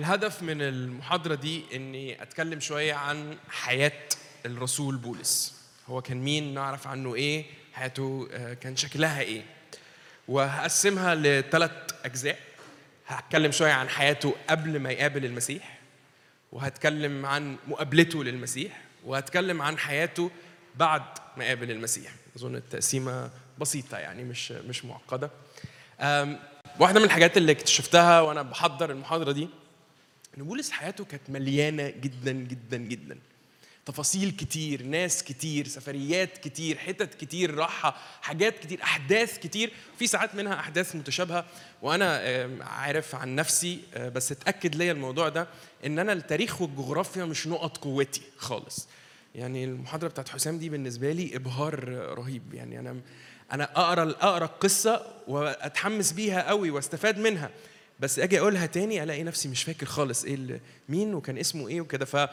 الهدف من المحاضرة دي إني أتكلم شوية عن حياة الرسول بولس هو كان مين نعرف عنه إيه حياته آه، كان شكلها إيه وهقسمها لثلاث أجزاء هتكلم شوية عن حياته قبل ما يقابل المسيح وهتكلم عن مقابلته للمسيح وهتكلم عن حياته بعد ما قابل المسيح أظن التقسيمة بسيطة يعني مش مش معقدة أم، واحدة من الحاجات اللي اكتشفتها وأنا بحضر المحاضرة دي ان بولس حياته كانت مليانه جدا جدا جدا تفاصيل كتير ناس كتير سفريات كتير حتت كتير راحة حاجات كتير أحداث كتير في ساعات منها أحداث متشابهة وأنا آم، عارف عن نفسي آه، بس اتأكد ليا الموضوع ده إن أنا التاريخ والجغرافيا مش نقط قوتي خالص يعني المحاضرة بتاعت حسام دي بالنسبة لي إبهار رهيب يعني أنا أنا أقرأ أقرأ القصة وأتحمس بيها قوي واستفاد منها بس اجي اقولها تاني الاقي نفسي مش فاكر خالص ايه ال- مين وكان اسمه ايه وكده ف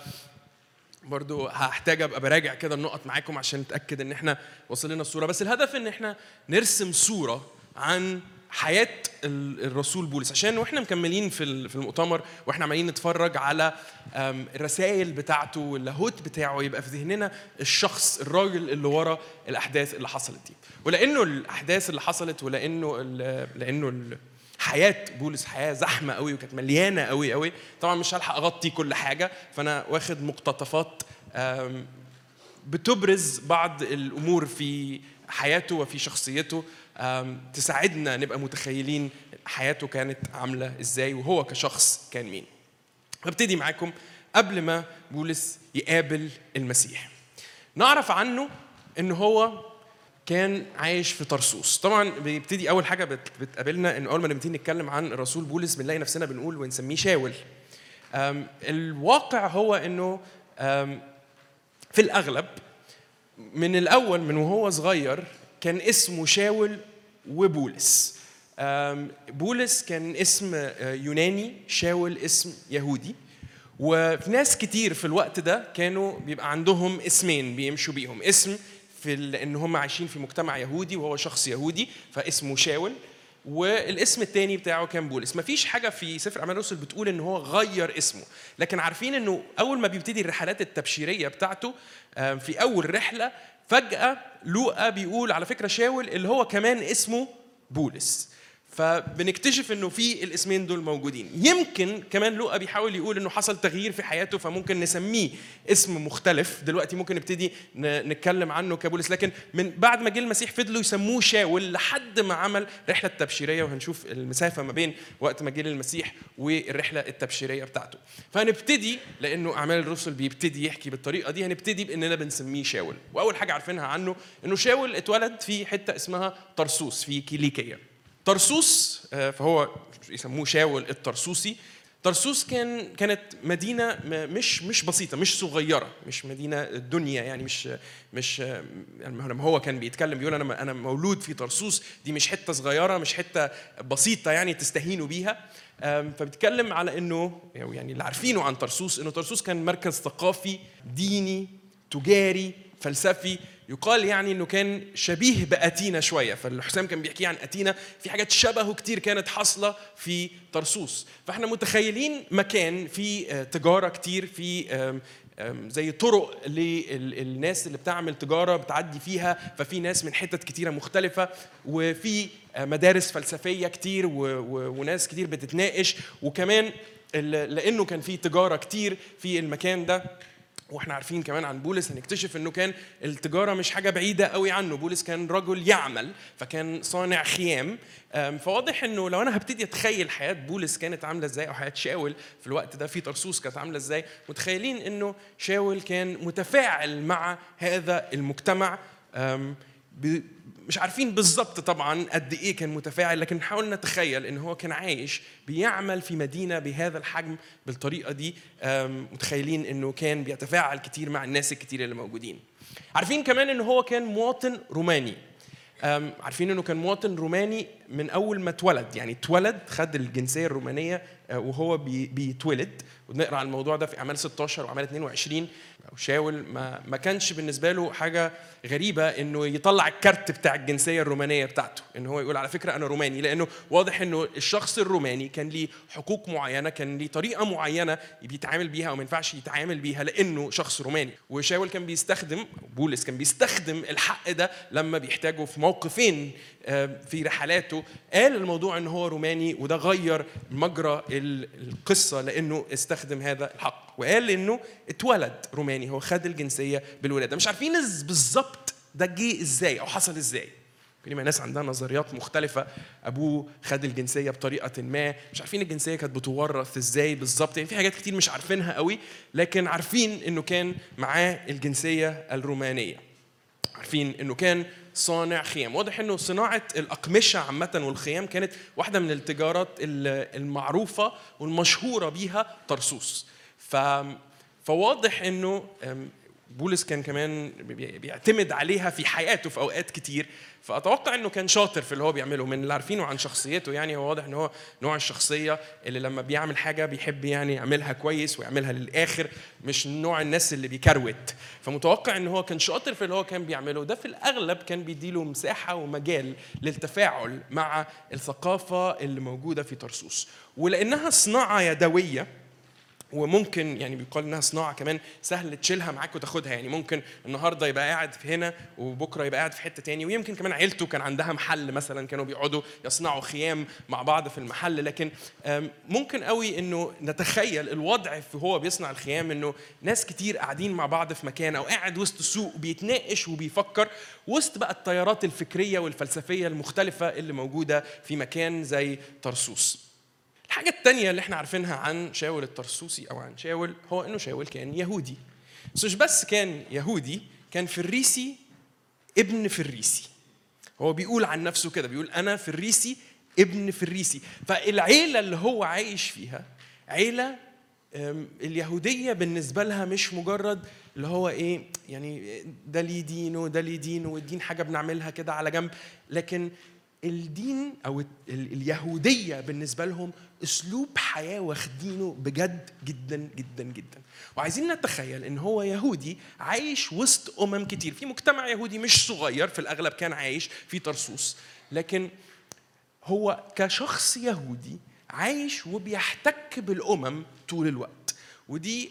برضو هحتاج ابقى براجع كده النقط معاكم عشان نتاكد ان احنا وصل لنا الصوره بس الهدف ان احنا نرسم صوره عن حياه ال- الرسول بولس عشان واحنا مكملين في ال- في المؤتمر واحنا عمالين نتفرج على أم، الرسائل بتاعته واللاهوت بتاعه يبقى في ذهننا الشخص الراجل اللي ورا الاحداث اللي حصلت دي ولانه الاحداث اللي حصلت ولانه ال- لانه ال- حياه بولس حياه زحمه قوي وكانت مليانه قوي قوي طبعا مش هلحق اغطي كل حاجه فانا واخد مقتطفات أم، بتبرز بعض الامور في حياته وفي شخصيته أم، تساعدنا نبقى متخيلين حياته كانت عامله ازاي وهو كشخص كان مين هبتدي معاكم قبل ما بولس يقابل المسيح نعرف عنه ان هو كان عايش في طرسوس طبعا بيبتدي اول حاجه بت- بتقابلنا ان اول ما نبتدي نتكلم عن الرسول بولس بنلاقي نفسنا بنقول ونسميه شاول أم، الواقع هو انه أم، في الاغلب من الاول من وهو صغير كان اسمه شاول وبولس أم، بولس كان اسم آه، يوناني شاول اسم يهودي وفي ناس كتير في الوقت ده كانوا بيبقى عندهم اسمين بيمشوا بيهم اسم في ال- ان هم عايشين في مجتمع يهودي وهو شخص يهودي فاسمه شاول والاسم التاني بتاعه كان بولس مفيش حاجه في سفر اعمال الرسل بتقول ان هو غير اسمه لكن عارفين انه اول ما بيبتدي الرحلات التبشيريه بتاعته آم، في اول رحله فجاه لوقا بيقول على فكره شاول اللي هو كمان اسمه بولس فبنكتشف انه في الاسمين دول موجودين يمكن كمان لوقا بيحاول يقول انه حصل تغيير في حياته فممكن نسميه اسم مختلف دلوقتي ممكن نبتدي ن- نتكلم عنه كبولس لكن من بعد ما جه المسيح فضلوا يسموه شاول لحد ما عمل رحله تبشيريه وهنشوف المسافه ما بين وقت ما جه المسيح والرحله التبشيريه بتاعته فهنبتدي لانه اعمال الرسل بيبتدي يحكي بالطريقه دي هنبتدي باننا بنسميه شاول واول حاجه عارفينها عنه انه شاول اتولد في حته اسمها طرسوس في كيليكيه طرسوس آه، فهو يسموه شاول الطرسوسي طرسوس كان كانت مدينه م- مش مش بسيطه مش صغيره مش مدينه دنيا يعني مش مش آه، لما هو كان بيتكلم بيقول انا انا مولود في طرسوس دي مش حته صغيره مش حته بسيطه يعني تستهينوا بيها آم، فبيتكلم على انه يعني اللي عارفينه عن طرسوس انه طرسوس كان مركز ثقافي ديني تجاري فلسفي يقال يعني انه كان شبيه باتينا شويه فالحسام كان بيحكي عن اتينا في حاجات شبهه كتير كانت حاصله في طرسوس فاحنا متخيلين مكان فيه آه، تجاره كتير في آم، آم، زي طرق للناس اللي بتعمل تجاره بتعدي فيها ففي ناس من حتت كتيره مختلفه وفي آه، مدارس فلسفيه كتير و- و- وناس كتير بتتناقش وكمان ال- لانه كان في تجاره كتير في المكان ده واحنا عارفين كمان عن بولس هنكتشف انه كان التجاره مش حاجه بعيده قوي عنه بولس كان رجل يعمل فكان صانع خيام أم، فواضح انه لو انا هبتدي اتخيل حياه بولس كانت عامله ازاي او حياه شاول في الوقت ده في طرسوس كانت عامله ازاي متخيلين انه شاول كان متفاعل مع هذا المجتمع أم، ب- مش عارفين بالظبط طبعا قد ايه كان متفاعل لكن نحاول نتخيل ان هو كان عايش بيعمل في مدينه بهذا الحجم بالطريقه دي أم، متخيلين انه كان بيتفاعل كتير مع الناس الكتير اللي موجودين عارفين كمان ان هو كان مواطن روماني أم، عارفين انه كان مواطن روماني من اول ما اتولد يعني اتولد خد الجنسيه الرومانيه آه، وهو بي- بيتولد ونقرا عن الموضوع ده في اعمال 16 واعمال 22 شاول ما ما كانش بالنسبه له حاجه غريبه انه يطلع الكارت بتاع الجنسيه الرومانيه بتاعته ان هو يقول على فكره انا روماني لانه واضح انه الشخص الروماني كان ليه حقوق معينه كان ليه طريقه معينه بيتعامل بيها وما ينفعش يتعامل بيها لانه شخص روماني وشاول كان بيستخدم بولس كان بيستخدم الحق ده لما بيحتاجه في موقفين آه، في رحلاته قال الموضوع ان هو روماني وده غير مجرى القصه لانه استخدم هذا الحق وقال انه اتولد روماني هو خد الجنسيه بالولاده مش عارفين بالظبط ده جه ازاي او حصل ازاي كل ما ناس عندها نظريات مختلفة أبوه خد الجنسية بطريقة ما مش عارفين الجنسية كانت بتورث إزاي بالظبط يعني في حاجات كتير مش عارفينها قوي لكن عارفين إنه كان معاه الجنسية الرومانية عارفين إنه كان صانع خيام واضح انه صناعه الاقمشه عامه والخيام كانت واحده من التجارات المعروفه والمشهوره بيها طرسوس ف فواضح انه بولس كان كمان بيعتمد عليها في حياته في اوقات كتير فاتوقع انه كان شاطر في اللي هو بيعمله من اللي عارفينه عن شخصيته يعني هو واضح ان هو نوع الشخصيه اللي لما بيعمل حاجه بيحب يعني يعملها كويس ويعملها للاخر مش نوع الناس اللي بيكروت فمتوقع ان هو كان شاطر في اللي هو كان بيعمله ده في الاغلب كان بيديله مساحه ومجال للتفاعل مع الثقافه اللي موجوده في طرسوس ولانها صناعه يدويه وممكن يعني بيقال انها صناعه كمان سهل تشيلها معاك وتاخدها يعني ممكن النهارده يبقى قاعد في هنا وبكره يبقى قاعد في حته تاني ويمكن كمان عيلته كان عندها محل مثلا كانوا بيقعدوا يصنعوا خيام مع بعض في المحل لكن ممكن قوي انه نتخيل الوضع في هو بيصنع الخيام انه ناس كتير قاعدين مع بعض في مكان او قاعد وسط السوق بيتناقش وبيفكر وسط بقى التيارات الفكريه والفلسفيه المختلفه اللي موجوده في مكان زي طرسوس الحاجة التانية اللي احنا عارفينها عن شاول الطرسوسي أو عن شاول هو إنه شاول كان يهودي. بس مش بس كان يهودي كان فريسي ابن فريسي. هو بيقول عن نفسه كده بيقول أنا فريسي ابن فريسي. فالعيلة اللي هو عايش فيها عيلة اليهودية بالنسبة لها مش مجرد اللي هو ايه يعني ده ليه دينه ده ليه دينه والدين حاجة بنعملها كده على جنب لكن الدين او اليهوديه بالنسبه لهم اسلوب حياه واخدينه بجد جدا جدا جدا وعايزين نتخيل ان هو يهودي عايش وسط امم كتير في مجتمع يهودي مش صغير في الاغلب كان عايش في طرسوس لكن هو كشخص يهودي عايش وبيحتك بالامم طول الوقت ودي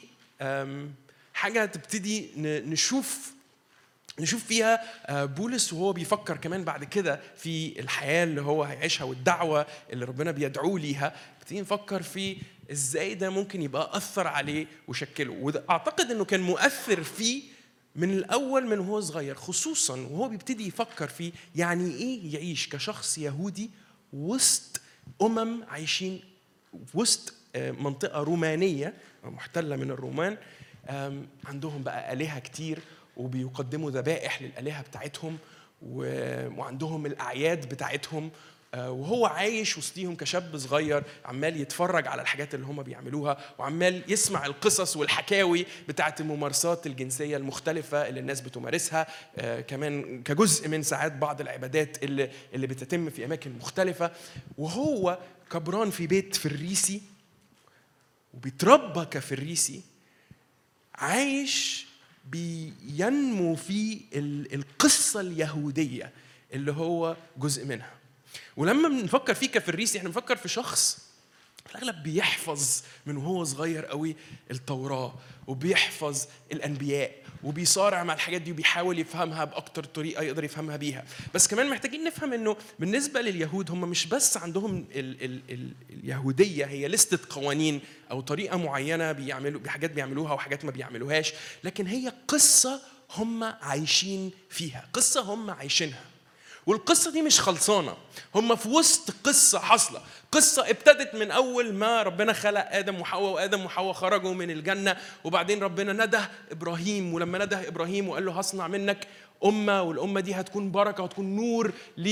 حاجه تبتدي نشوف نشوف فيها آه، بولس وهو بيفكر كمان بعد كده في الحياه اللي هو هيعيشها والدعوه اللي ربنا بيدعوه ليها نبتدي نفكر في ازاي ده ممكن يبقى اثر عليه وشكله واعتقد انه كان مؤثر فيه من الاول من وهو صغير خصوصا وهو بيبتدي يفكر في يعني ايه يعيش كشخص يهودي وسط امم عايشين وسط آه، منطقه رومانيه محتله من الرومان عندهم بقى الهه كتير وبيقدموا ذبائح للآلهة بتاعتهم وعندهم الأعياد بتاعتهم آه، وهو عايش وسطيهم كشاب صغير عمال يتفرج على الحاجات اللي هم بيعملوها وعمال يسمع القصص والحكاوي بتاعت الممارسات الجنسيه المختلفه اللي الناس بتمارسها آه، كمان كجزء من ساعات بعض العبادات اللي اللي بتتم في اماكن مختلفه وهو كبران في بيت فريسي وبيتربى كفريسي عايش بينمو في القصه اليهوديه اللي هو جزء منها ولما بنفكر فيه كفريسي احنا بنفكر في شخص في الاغلب بيحفظ من وهو صغير قوي التوراه وبيحفظ الانبياء وبيصارع مع الحاجات دي وبيحاول يفهمها باكتر طريقه يقدر يفهمها بيها بس كمان محتاجين نفهم انه بالنسبه لليهود هم مش بس عندهم ال ال ال اليهوديه هي لستة قوانين او طريقه معينه بيعملوا بحاجات بيعملوها وحاجات ما بيعملوهاش لكن هي قصه هم عايشين فيها قصه هم عايشينها والقصه دي مش خلصانه هم في وسط قصه حاصله قصه ابتدت من اول ما ربنا خلق ادم وحواء وادم وحواء خرجوا من الجنه وبعدين ربنا نده ابراهيم ولما نده ابراهيم وقال له هصنع منك امه والامه دي هتكون بركه وتكون نور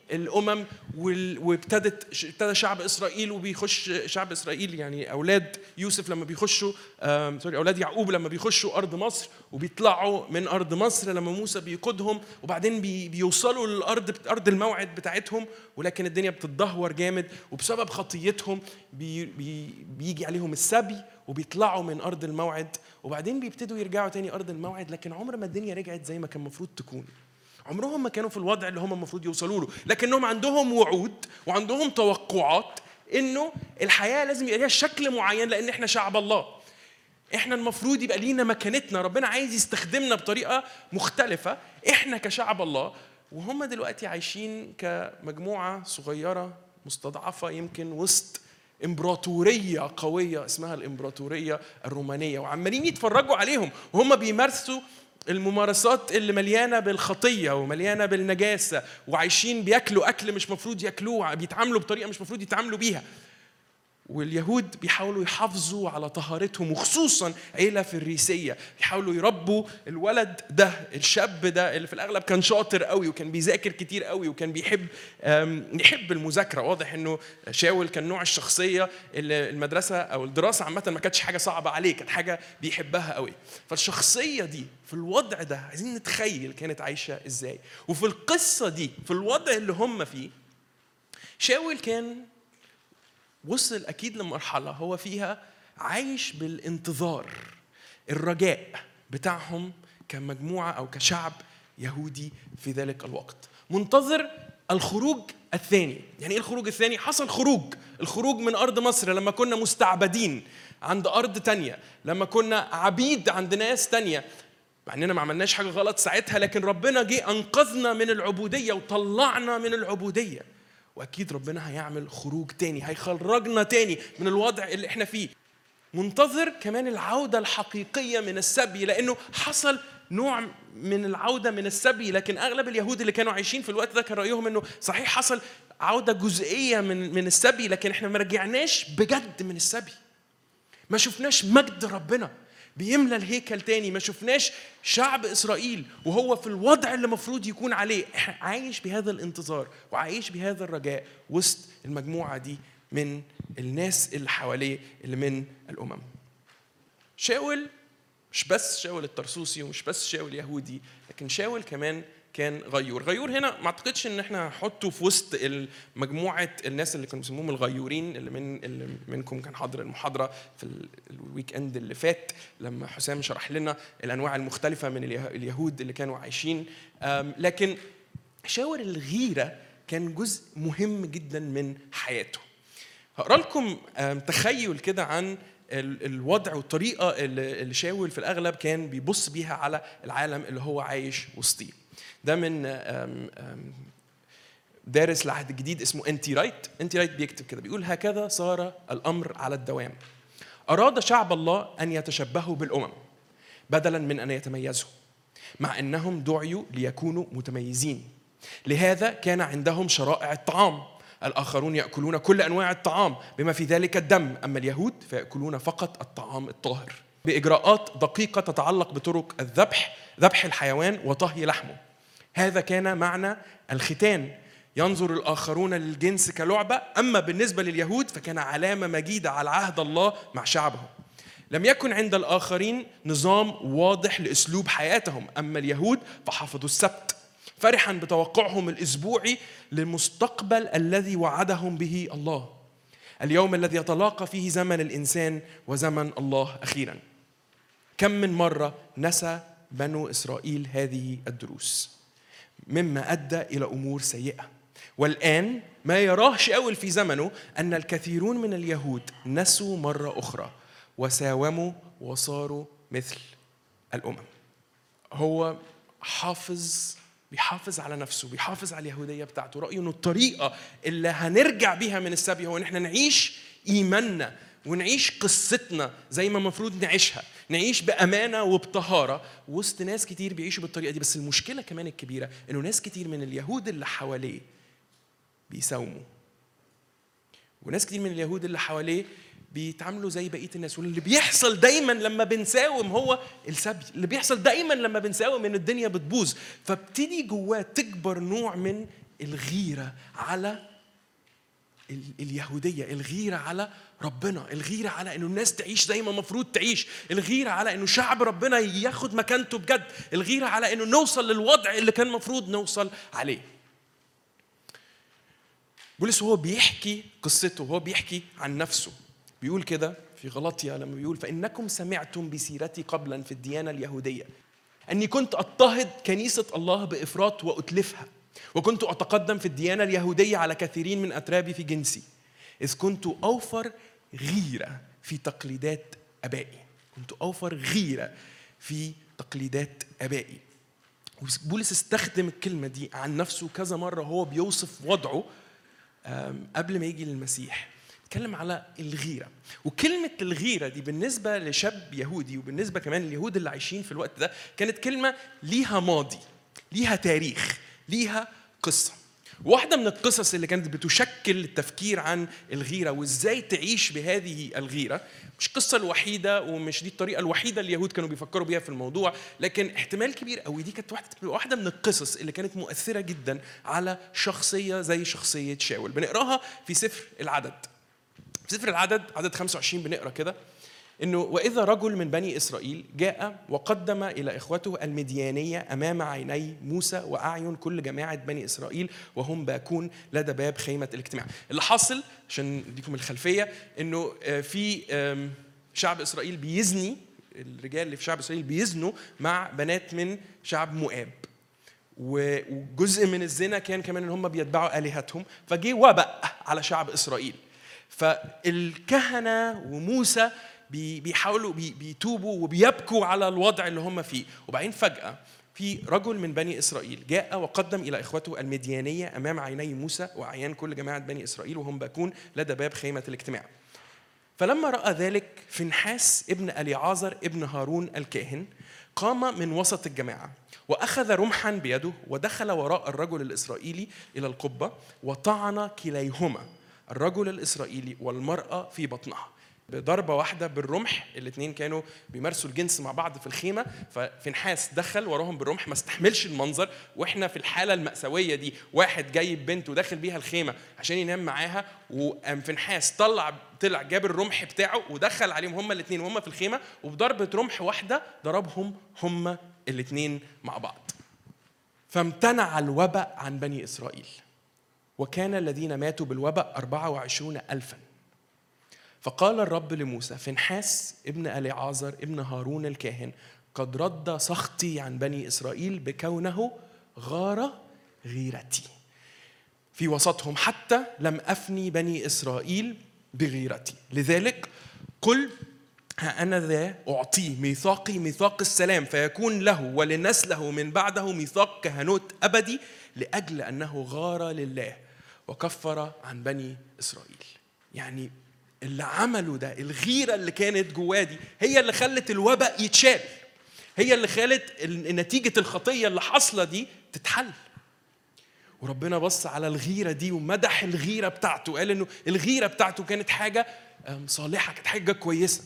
الامم وال- وابتدت ابتدى شعب اسرائيل وبيخش شعب اسرائيل يعني اولاد يوسف لما بيخشوا آم، سوري اولاد يعقوب لما بيخشوا ارض مصر وبيطلعوا من ارض مصر لما موسى بيقودهم وبعدين بي بيوصلوا للارض ارض الموعد بتاعتهم ولكن الدنيا بتتدهور جامد وبسبب خطيتهم بي بي بيجي عليهم السبي وبيطلعوا من ارض الموعد وبعدين بيبتدوا يرجعوا تاني ارض الموعد لكن عمر ما الدنيا رجعت زي ما كان المفروض تكون عمرهم ما كانوا في الوضع اللي هم المفروض يوصلوا له لكنهم عندهم وعود وعندهم توقعات انه الحياه لازم يبقى ليها شكل معين لان احنا شعب الله احنا المفروض يبقى لينا مكانتنا ربنا عايز يستخدمنا بطريقه مختلفه احنا كشعب الله وهم دلوقتي عايشين كمجموعه صغيره مستضعفه يمكن وسط امبراطوريه قويه اسمها الامبراطوريه الرومانيه وعمالين يتفرجوا عليهم وهم بيمارسوا الممارسات اللي مليانه بالخطيه ومليانه بالنجاسه وعايشين بياكلوا اكل مش مفروض ياكلوه بيتعاملوا بطريقه مش مفروض يتعاملوا بيها واليهود بيحاولوا يحافظوا على طهارتهم وخصوصا عيلة في الريسية بيحاولوا يربوا الولد ده الشاب ده اللي في الأغلب كان شاطر قوي وكان بيذاكر كتير قوي وكان بيحب أم، يحب المذاكرة واضح إنه شاول كان نوع الشخصية اللي المدرسة أو الدراسة عامة ما كانتش حاجة صعبة عليه كانت حاجة بيحبها قوي فالشخصية دي في الوضع ده عايزين نتخيل كانت عايشة إزاي وفي القصة دي في الوضع اللي هم فيه شاول كان وصل اكيد لمرحله هو فيها عايش بالانتظار الرجاء بتاعهم كمجموعه او كشعب يهودي في ذلك الوقت منتظر الخروج الثاني يعني ايه الخروج الثاني حصل خروج الخروج من ارض مصر لما كنا مستعبدين عند ارض تانية لما كنا عبيد عند ناس تانية مع اننا ما عملناش حاجه غلط ساعتها لكن ربنا جه انقذنا من العبوديه وطلعنا من العبوديه واكيد ربنا هيعمل خروج تاني هيخرجنا تاني من الوضع اللي احنا فيه منتظر كمان العوده الحقيقيه من السبي لانه حصل نوع من العوده من السبي لكن اغلب اليهود اللي كانوا عايشين في الوقت ده كان رايهم انه صحيح حصل عوده جزئيه من من السبي لكن احنا ما رجعناش بجد من السبي ما شفناش مجد ربنا بيملى الهيكل تاني ما شفناش شعب اسرائيل وهو في الوضع اللي المفروض يكون عليه عايش بهذا الانتظار وعايش بهذا الرجاء وسط المجموعه دي من الناس اللي حواليه اللي من الامم شاول مش بس شاول الترسوسي ومش بس شاول يهودي لكن شاول كمان كان غيور غيور هنا ما اعتقدش ان احنا هنحطه في وسط مجموعه الناس اللي كانوا بيسموهم الغيورين اللي من اللي منكم كان حاضر المحاضره في ال- الويك اند اللي فات لما حسام شرح لنا الانواع المختلفه من اليه- اليهود اللي كانوا عايشين أم، لكن شاور الغيره كان جزء مهم جدا من حياته هقرا لكم آم، تخيل كده عن ال- الوضع والطريقه اللي اللي شاول في الاغلب كان بيبص بيها على العالم اللي هو عايش وسطيه ده من آم، آم، دارس العهد الجديد اسمه انتي رايت انتي رايت بيكتب كده بيقول هكذا صار الامر على الدوام اراد شعب الله ان يتشبهوا بالامم بدلا من ان يتميزوا مع انهم دعيوا ليكونوا متميزين لهذا كان عندهم شرائع الطعام الاخرون ياكلون كل انواع الطعام بما في ذلك الدم اما اليهود فياكلون فقط الطعام الطاهر باجراءات دقيقه تتعلق بطرق الذبح ذبح الحيوان وطهي لحمه هذا كان معنى الختان ينظر الآخرون للجنس كلعبة أما بالنسبة لليهود فكان علامة مجيدة على عهد الله مع شعبه لم يكن عند الآخرين نظام واضح لأسلوب حياتهم أما اليهود فحفظوا السبت فرحا بتوقعهم الأسبوعي للمستقبل الذي وعدهم به الله اليوم الذي يتلاقى فيه زمن الإنسان وزمن الله أخيراً كم من مرة نسى بنو إسرائيل هذه الدروس مما أدى إلى أمور سيئة والآن ما يراه شاول في زمنه أن الكثيرون من اليهود نسوا مرة أخرى وساوموا وصاروا مثل الأمم هو حافظ بيحافظ على نفسه بيحافظ على اليهوديه بتاعته رايه انه الطريقه اللي هنرجع بيها من السبي هو ان احنا نعيش ايماننا ونعيش قصتنا زي ما المفروض نعيشها نعيش بامانه وبطهاره وسط ناس كتير بيعيشوا بالطريقه دي بس المشكله كمان الكبيره انه ناس كتير من اليهود اللي حواليه بيساوموا وناس كتير من اليهود اللي حواليه بيتعاملوا زي بقيه الناس واللي بيحصل دايما لما بنساوم هو السبي اللي بيحصل دايما لما بنساوم ان الدنيا بتبوظ فابتدي جواه تكبر نوع من الغيره على ال- اليهوديه الغيره على ربنا الغيره على انه الناس تعيش زي ما المفروض تعيش الغيره على انه شعب ربنا ياخد مكانته بجد الغيره على انه نوصل للوضع اللي كان المفروض نوصل عليه بولس وهو بيحكي قصته وهو بيحكي عن نفسه بيقول كده في غلطيا لما بيقول فإنكم سمعتم بسيرتي قبلا في الديانة اليهودية أني كنت أضطهد كنيسة الله بإفراط وأتلفها وكنت أتقدم في الديانة اليهودية على كثيرين من أترابي في جنسي إذ كنت أوفر غيرة في تقليدات أبائي كنت أوفر غيرة في تقليدات أبائي بولس استخدم الكلمة دي عن نفسه كذا مرة هو بيوصف وضعه أم، قبل ما يجي للمسيح اتكلم على الغيرة وكلمة الغيرة دي بالنسبة لشاب يهودي وبالنسبة كمان لليهود اللي عايشين في الوقت ده كانت كلمة ليها ماضي ليها تاريخ ليها قصة واحدة من القصص اللي كانت بتشكل التفكير عن الغيرة وازاي تعيش بهذه الغيرة مش القصة الوحيدة ومش دي الطريقة الوحيدة اللي اليهود كانوا بيفكروا بيها في الموضوع لكن احتمال كبير قوي دي كانت واحدة واحدة من القصص اللي كانت مؤثرة جدا على شخصية زي شخصية شاول بنقراها في سفر العدد في سفر العدد عدد 25 بنقرا كده انه واذا رجل من بني اسرائيل جاء وقدم الى اخوته المديانيه امام عيني موسى واعين كل جماعه بني اسرائيل وهم باكون لدى باب خيمه الاجتماع. اللي حاصل عشان اديكم الخلفيه انه آه، في آم، شعب اسرائيل بيزني الرجال اللي في شعب اسرائيل بيزنوا مع بنات من شعب مؤاب. و- وجزء من الزنا كان كمان ان هم بيتبعوا الهتهم فجه وبأ على شعب اسرائيل فالكهنه وموسى بي- بيحاولوا بي- بيتوبوا وبيبكوا على الوضع اللي هم فيه وبعدين فجاه في رجل من بني اسرائيل جاء وقدم الى اخوته المديانيه امام عيني موسى واعيان كل جماعه بني اسرائيل وهم باكون لدى باب خيمه الاجتماع فلما راى ذلك فنحاس ابن اليعازر ابن هارون الكاهن قام من وسط الجماعه واخذ رمحا بيده ودخل وراء الرجل الاسرائيلي الى القبه وطعن كليهما الرجل الاسرائيلي والمراه في بطنها بضربه واحده بالرمح الاثنين كانوا بيمارسوا الجنس مع بعض في الخيمه ففنحاس دخل وراهم بالرمح ما استحملش المنظر واحنا في الحاله الماساويه دي واحد جايب بنت وداخل بيها الخيمه عشان ينام معاها وقام فنحاس طلع طلع جاب الرمح بتاعه ودخل عليهم هما الاثنين وهم في الخيمه وبضربه رمح واحده ضربهم هما الاثنين مع بعض فامتنع الوباء عن بني إسرائيل وكان الذين ماتوا بالوباء أربعة وعشرون ألفا فقال الرب لموسى فنحاس ابن أليعازر ابن هارون الكاهن قد رد سخطي عن بني إسرائيل بكونه غار غيرتي في وسطهم حتى لم أفني بني إسرائيل بغيرتي لذلك قل ها أنا ذا أعطيه ميثاقي ميثاق السلام فيكون له ولنسله من بعده ميثاق كهنوت أبدي لأجل أنه غار لله وكفر عن بني إسرائيل يعني اللي عمله ده الغيرة اللي كانت جواه دي هي اللي خلت الوباء يتشال هي اللي خلت ال- نتيجة الخطية اللي حاصلة دي تتحل وربنا بص على الغيرة دي ومدح الغيرة بتاعته قال انه الغيرة بتاعته كانت حاجة أم، صالحة كانت حاجة كويسة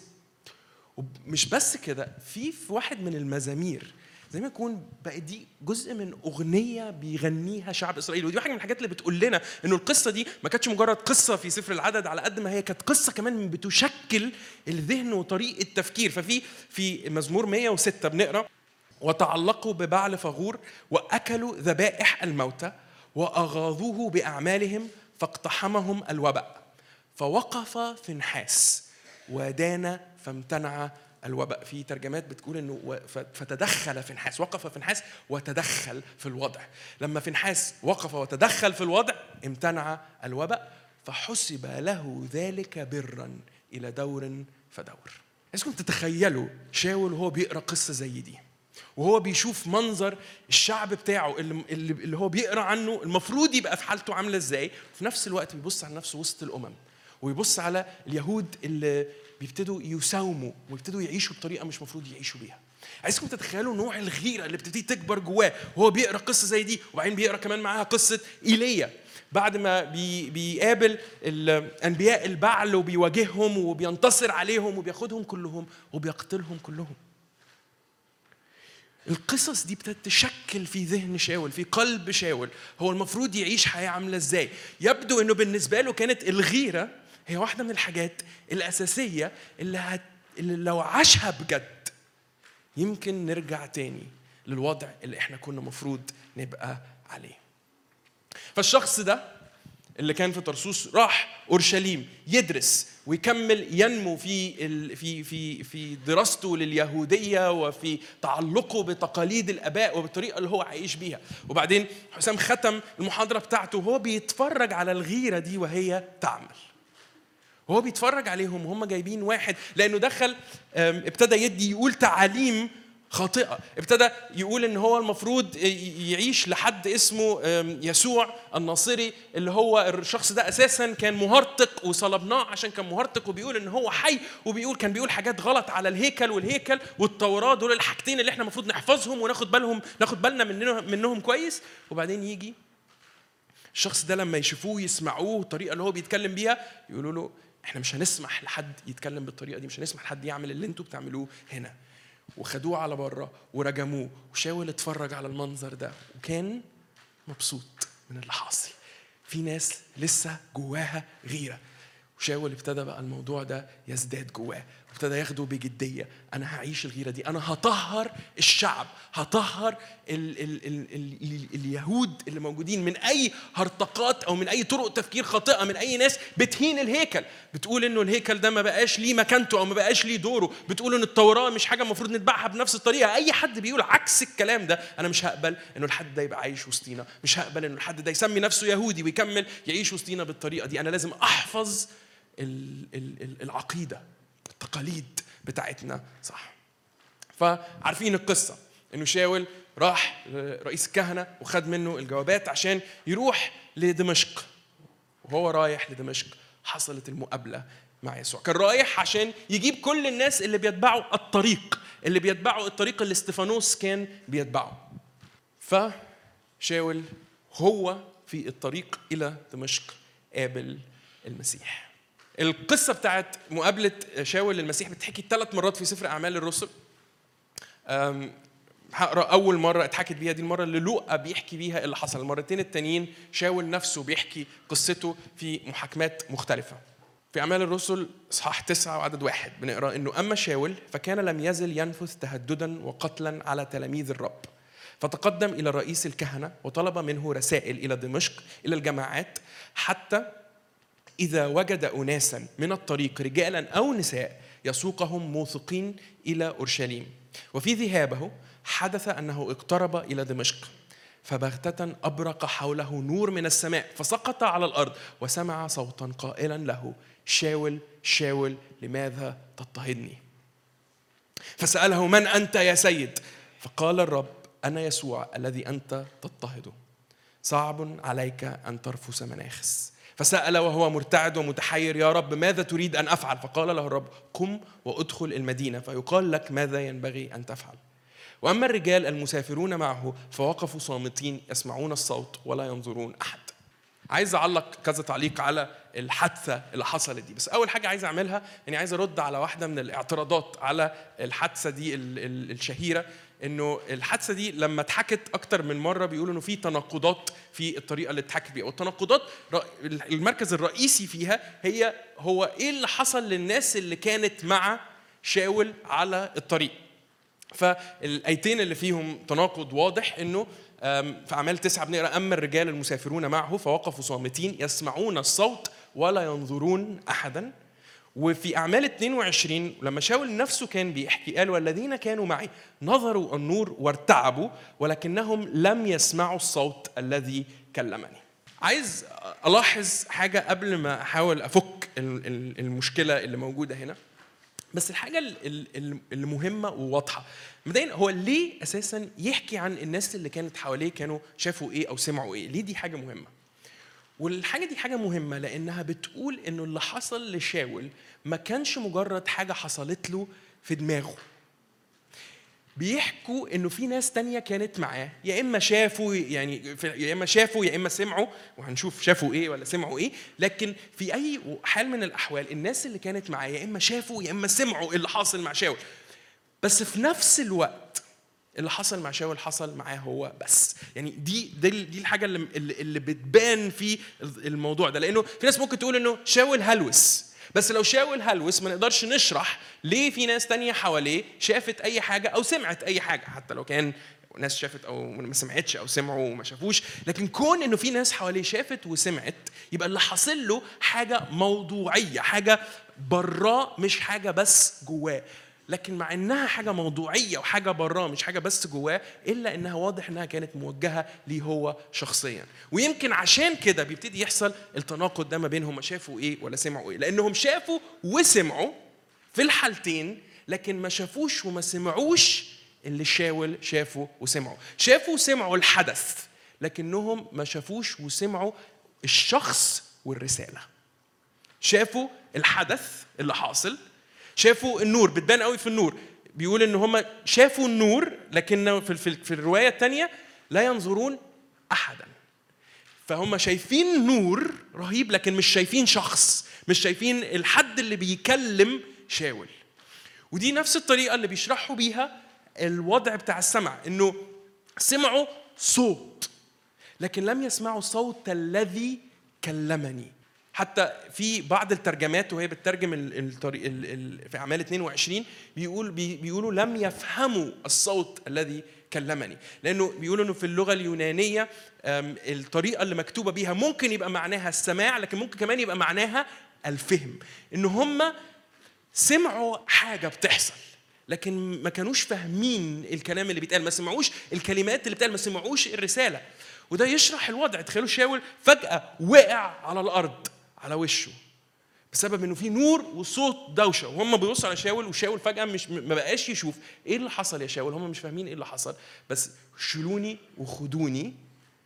ومش بس كده في في واحد من المزامير زي ما يكون بقى دي جزء من اغنيه بيغنيها شعب اسرائيل ودي واحده من الحاجات اللي بتقول لنا انه القصه دي ما كانتش مجرد قصه في سفر العدد على قد ما هي كانت قصه كمان بتشكل الذهن وطريقه التفكير ففي في مزمور 106 بنقرا وتعلقوا ببعل فغور واكلوا ذبائح الموتى واغاظوه باعمالهم فاقتحمهم الوباء فوقف فنحاس ودان فامتنع الوباء في ترجمات بتقول انه و- ف- فتدخل فنحاس وقف فنحاس وتدخل في الوضع لما فنحاس وقف وتدخل في الوضع امتنع الوباء فحسب له ذلك برا الى دور فدور عايزكم تتخيلوا شاول وهو بيقرا قصه زي دي وهو بيشوف منظر الشعب بتاعه اللي, اللي اللي هو بيقرا عنه المفروض يبقى في حالته عامله ازاي وفي نفس الوقت بيبص على نفسه وسط الامم ويبص على اليهود اللي بيبتدوا يساوموا ويبتدوا يعيشوا بطريقه مش مفروض يعيشوا بيها عايزكم تتخيلوا نوع الغيره اللي بتبتدي تكبر جواه وهو بيقرا قصه زي دي وبعدين بيقرا كمان معاها قصه ايليا بعد ما بي بيقابل الانبياء البعل وبيواجههم وبينتصر عليهم وبياخدهم كلهم وبيقتلهم كلهم القصص دي ابتدت تشكل في ذهن شاول في قلب شاول هو المفروض يعيش حياة عاملة ازاي يبدو انه بالنسبة له كانت الغيرة هي واحدة من الحاجات الأساسية اللي, هت... اللي لو عاشها بجد يمكن نرجع تاني للوضع اللي احنا كنا مفروض نبقى عليه فالشخص ده اللي كان في طرسوس راح اورشليم يدرس ويكمل ينمو في ال... في في في دراسته لليهوديه وفي تعلقه بتقاليد الاباء وبالطريقه اللي هو عايش بيها وبعدين حسام ختم المحاضره بتاعته وهو بيتفرج على الغيره دي وهي تعمل وهو بيتفرج عليهم وهم جايبين واحد لانه دخل ابتدى يدي يقول تعاليم خاطئة ابتدى يقول ان هو المفروض يعيش لحد اسمه يسوع الناصري اللي هو الشخص ده اساسا كان مهرطق وصلبناه عشان كان مهرطق وبيقول ان هو حي وبيقول كان بيقول حاجات غلط على الهيكل والهيكل والتوراة دول الحاجتين اللي احنا المفروض نحفظهم وناخد بالهم ناخد بالنا منهم منهم كويس وبعدين يجي الشخص ده لما يشوفوه يسمعوه الطريقة اللي هو بيتكلم بيها يقولوا له احنا مش هنسمح لحد يتكلم بالطريقة دي مش هنسمح لحد يعمل اللي انتوا بتعملوه هنا وخدوه على بره ورجموه وشاول اتفرج على المنظر ده وكان مبسوط من اللي حاصل في ناس لسه جواها غيره وشاول ابتدى بقى الموضوع ده يزداد جواه ابتدى ياخده بجديه انا هعيش الغيره دي انا هطهر الشعب هطهر ال ال ال ال ال اليهود اللي موجودين من اي هرطقات او من اي طرق تفكير خاطئه من اي ناس بتهين الهيكل بتقول انه الهيكل ده ما بقاش ليه مكانته او ما بقاش ليه دوره بتقول ان التوراه مش حاجه المفروض نتبعها بنفس الطريقه اي حد بيقول عكس الكلام ده انا مش هقبل انه الحد ده يبقى عايش وسطينا مش هقبل انه الحد ده يسمي نفسه يهودي ويكمل يعيش وسطينا بالطريقه دي انا لازم احفظ العقيده التقاليد بتاعتنا صح فعارفين القصة انه شاول راح رئيس الكهنة وخد منه الجوابات عشان يروح لدمشق وهو رايح لدمشق حصلت المقابلة مع يسوع كان رايح عشان يجيب كل الناس اللي بيتبعوا الطريق اللي بيتبعوا الطريق اللي استفانوس كان بيتبعه فشاول هو في الطريق إلى دمشق قابل المسيح القصه بتاعت مقابله شاول للمسيح بتحكي ثلاث مرات في سفر اعمال الرسل هقرا اول مره اتحكت بيها دي المره اللي لوقا بيحكي بيها اللي حصل المرتين التانيين شاول نفسه بيحكي قصته في محاكمات مختلفه في اعمال الرسل اصحاح تسعة وعدد واحد بنقرا انه اما شاول فكان لم يزل ينفث تهددا وقتلا على تلاميذ الرب فتقدم الى رئيس الكهنه وطلب منه رسائل الى دمشق الى الجماعات حتى إذا وجد أناسا من الطريق رجالا أو نساء يسوقهم موثقين إلى أورشليم وفي ذهابه حدث أنه اقترب إلى دمشق فبغتة أبرق حوله نور من السماء فسقط على الأرض وسمع صوتا قائلا له شاول شاول لماذا تضطهدني فسأله من أنت يا سيد فقال الرب أنا يسوع الذي أنت تضطهده صعب عليك أن ترفس مناخس فسأل وهو مرتعد ومتحير يا رب ماذا تريد أن أفعل فقال له الرب قم وادخل المدينة فيقال لك ماذا ينبغي أن تفعل وأما الرجال المسافرون معه فوقفوا صامتين يسمعون الصوت ولا ينظرون أحد عايز اعلق كذا تعليق على الحادثه اللي حصلت دي بس اول حاجه عايز اعملها اني عايز ارد على واحده من الاعتراضات على الحادثه دي الشهيره انه الحادثه دي لما اتحكت اكتر من مره بيقولوا انه في تناقضات في الطريقه اللي اتحكت بيها والتناقضات المركز الرئيسي فيها هي هو ايه اللي حصل للناس اللي كانت مع شاول على الطريق فالايتين اللي فيهم تناقض واضح انه في اعمال تسعه بنقرا اما الرجال المسافرون معه فوقفوا صامتين يسمعون الصوت ولا ينظرون احدا وفي أعمال 22 لما شاول نفسه كان بيحكي قال والذين كانوا معي نظروا النور وارتعبوا ولكنهم لم يسمعوا الصوت الذي كلمني عايز ألاحظ حاجة قبل ما أحاول أفك المشكلة اللي موجودة هنا بس الحاجة المهمة وواضحة مبدئيا هو ليه أساسا يحكي عن الناس اللي كانت حواليه كانوا شافوا إيه أو سمعوا إيه ليه دي حاجة مهمة والحاجة دي حاجة مهمة لأنها بتقول إنه اللي حصل لشاول ما كانش مجرد حاجة حصلت له في دماغه. بيحكوا إنه في ناس تانية كانت معاه يا إما شافوا يعني يا إما شافوا يا إما سمعوا وهنشوف شافوا إيه ولا سمعوا إيه لكن في أي حال من الأحوال الناس اللي كانت معاه يا إما شافوا يا إما سمعوا اللي حاصل مع شاول. بس في نفس الوقت اللي حصل مع شاول حصل معاه هو بس يعني دي دي, دي الحاجه اللي اللي بتبان في الموضوع ده لانه في ناس ممكن تقول انه شاول هلوس بس لو شاول هلوس ما نقدرش نشرح ليه في ناس تانية حواليه شافت اي حاجه او سمعت اي حاجه حتى لو كان ناس شافت او ما سمعتش او سمعوا وما شافوش لكن كون انه في ناس حواليه شافت وسمعت يبقى اللي حاصل له حاجه موضوعيه حاجه براه مش حاجه بس جواه لكن مع انها حاجه موضوعيه وحاجه براه مش حاجه بس جواه الا انها واضح انها كانت موجهه ليه هو شخصيا ويمكن عشان كده بيبتدي يحصل التناقض ده ما بين هم شافوا ايه ولا سمعوا ايه لانهم شافوا وسمعوا في الحالتين لكن ما شافوش وما سمعوش اللي شاول شافوا وسمعوا شافوا وسمعوا الحدث لكنهم ما شافوش وسمعوا الشخص والرساله شافوا الحدث اللي حاصل شافوا النور بتبان قوي في النور بيقول ان هم شافوا النور لكن في, في, في الروايه الثانيه لا ينظرون احدا فهم شايفين نور رهيب لكن مش شايفين شخص مش شايفين الحد اللي بيكلم شاول ودي نفس الطريقه اللي بيشرحوا بيها الوضع بتاع السمع انه سمعوا صوت لكن لم يسمعوا صوت الذي كلمني حتى في بعض الترجمات وهي بتترجم الطريق في اعمال 22 بيقول بيقولوا لم يفهموا الصوت الذي كلمني لانه بيقولوا انه في اللغه اليونانيه الطريقه اللي مكتوبه بيها ممكن يبقى معناها السماع لكن ممكن كمان يبقى معناها الفهم ان هم سمعوا حاجه بتحصل لكن ما كانوش فاهمين الكلام اللي بيتقال ما سمعوش الكلمات اللي بتقال ما سمعوش الرساله وده يشرح الوضع تخيلوا شاول فجاه وقع على الارض على وشه بسبب انه في نور وصوت دوشه وهم بيبصوا على شاول وشاول فجاه مش ما بقاش يشوف ايه اللي حصل يا شاول هم مش فاهمين ايه اللي حصل بس شيلوني وخدوني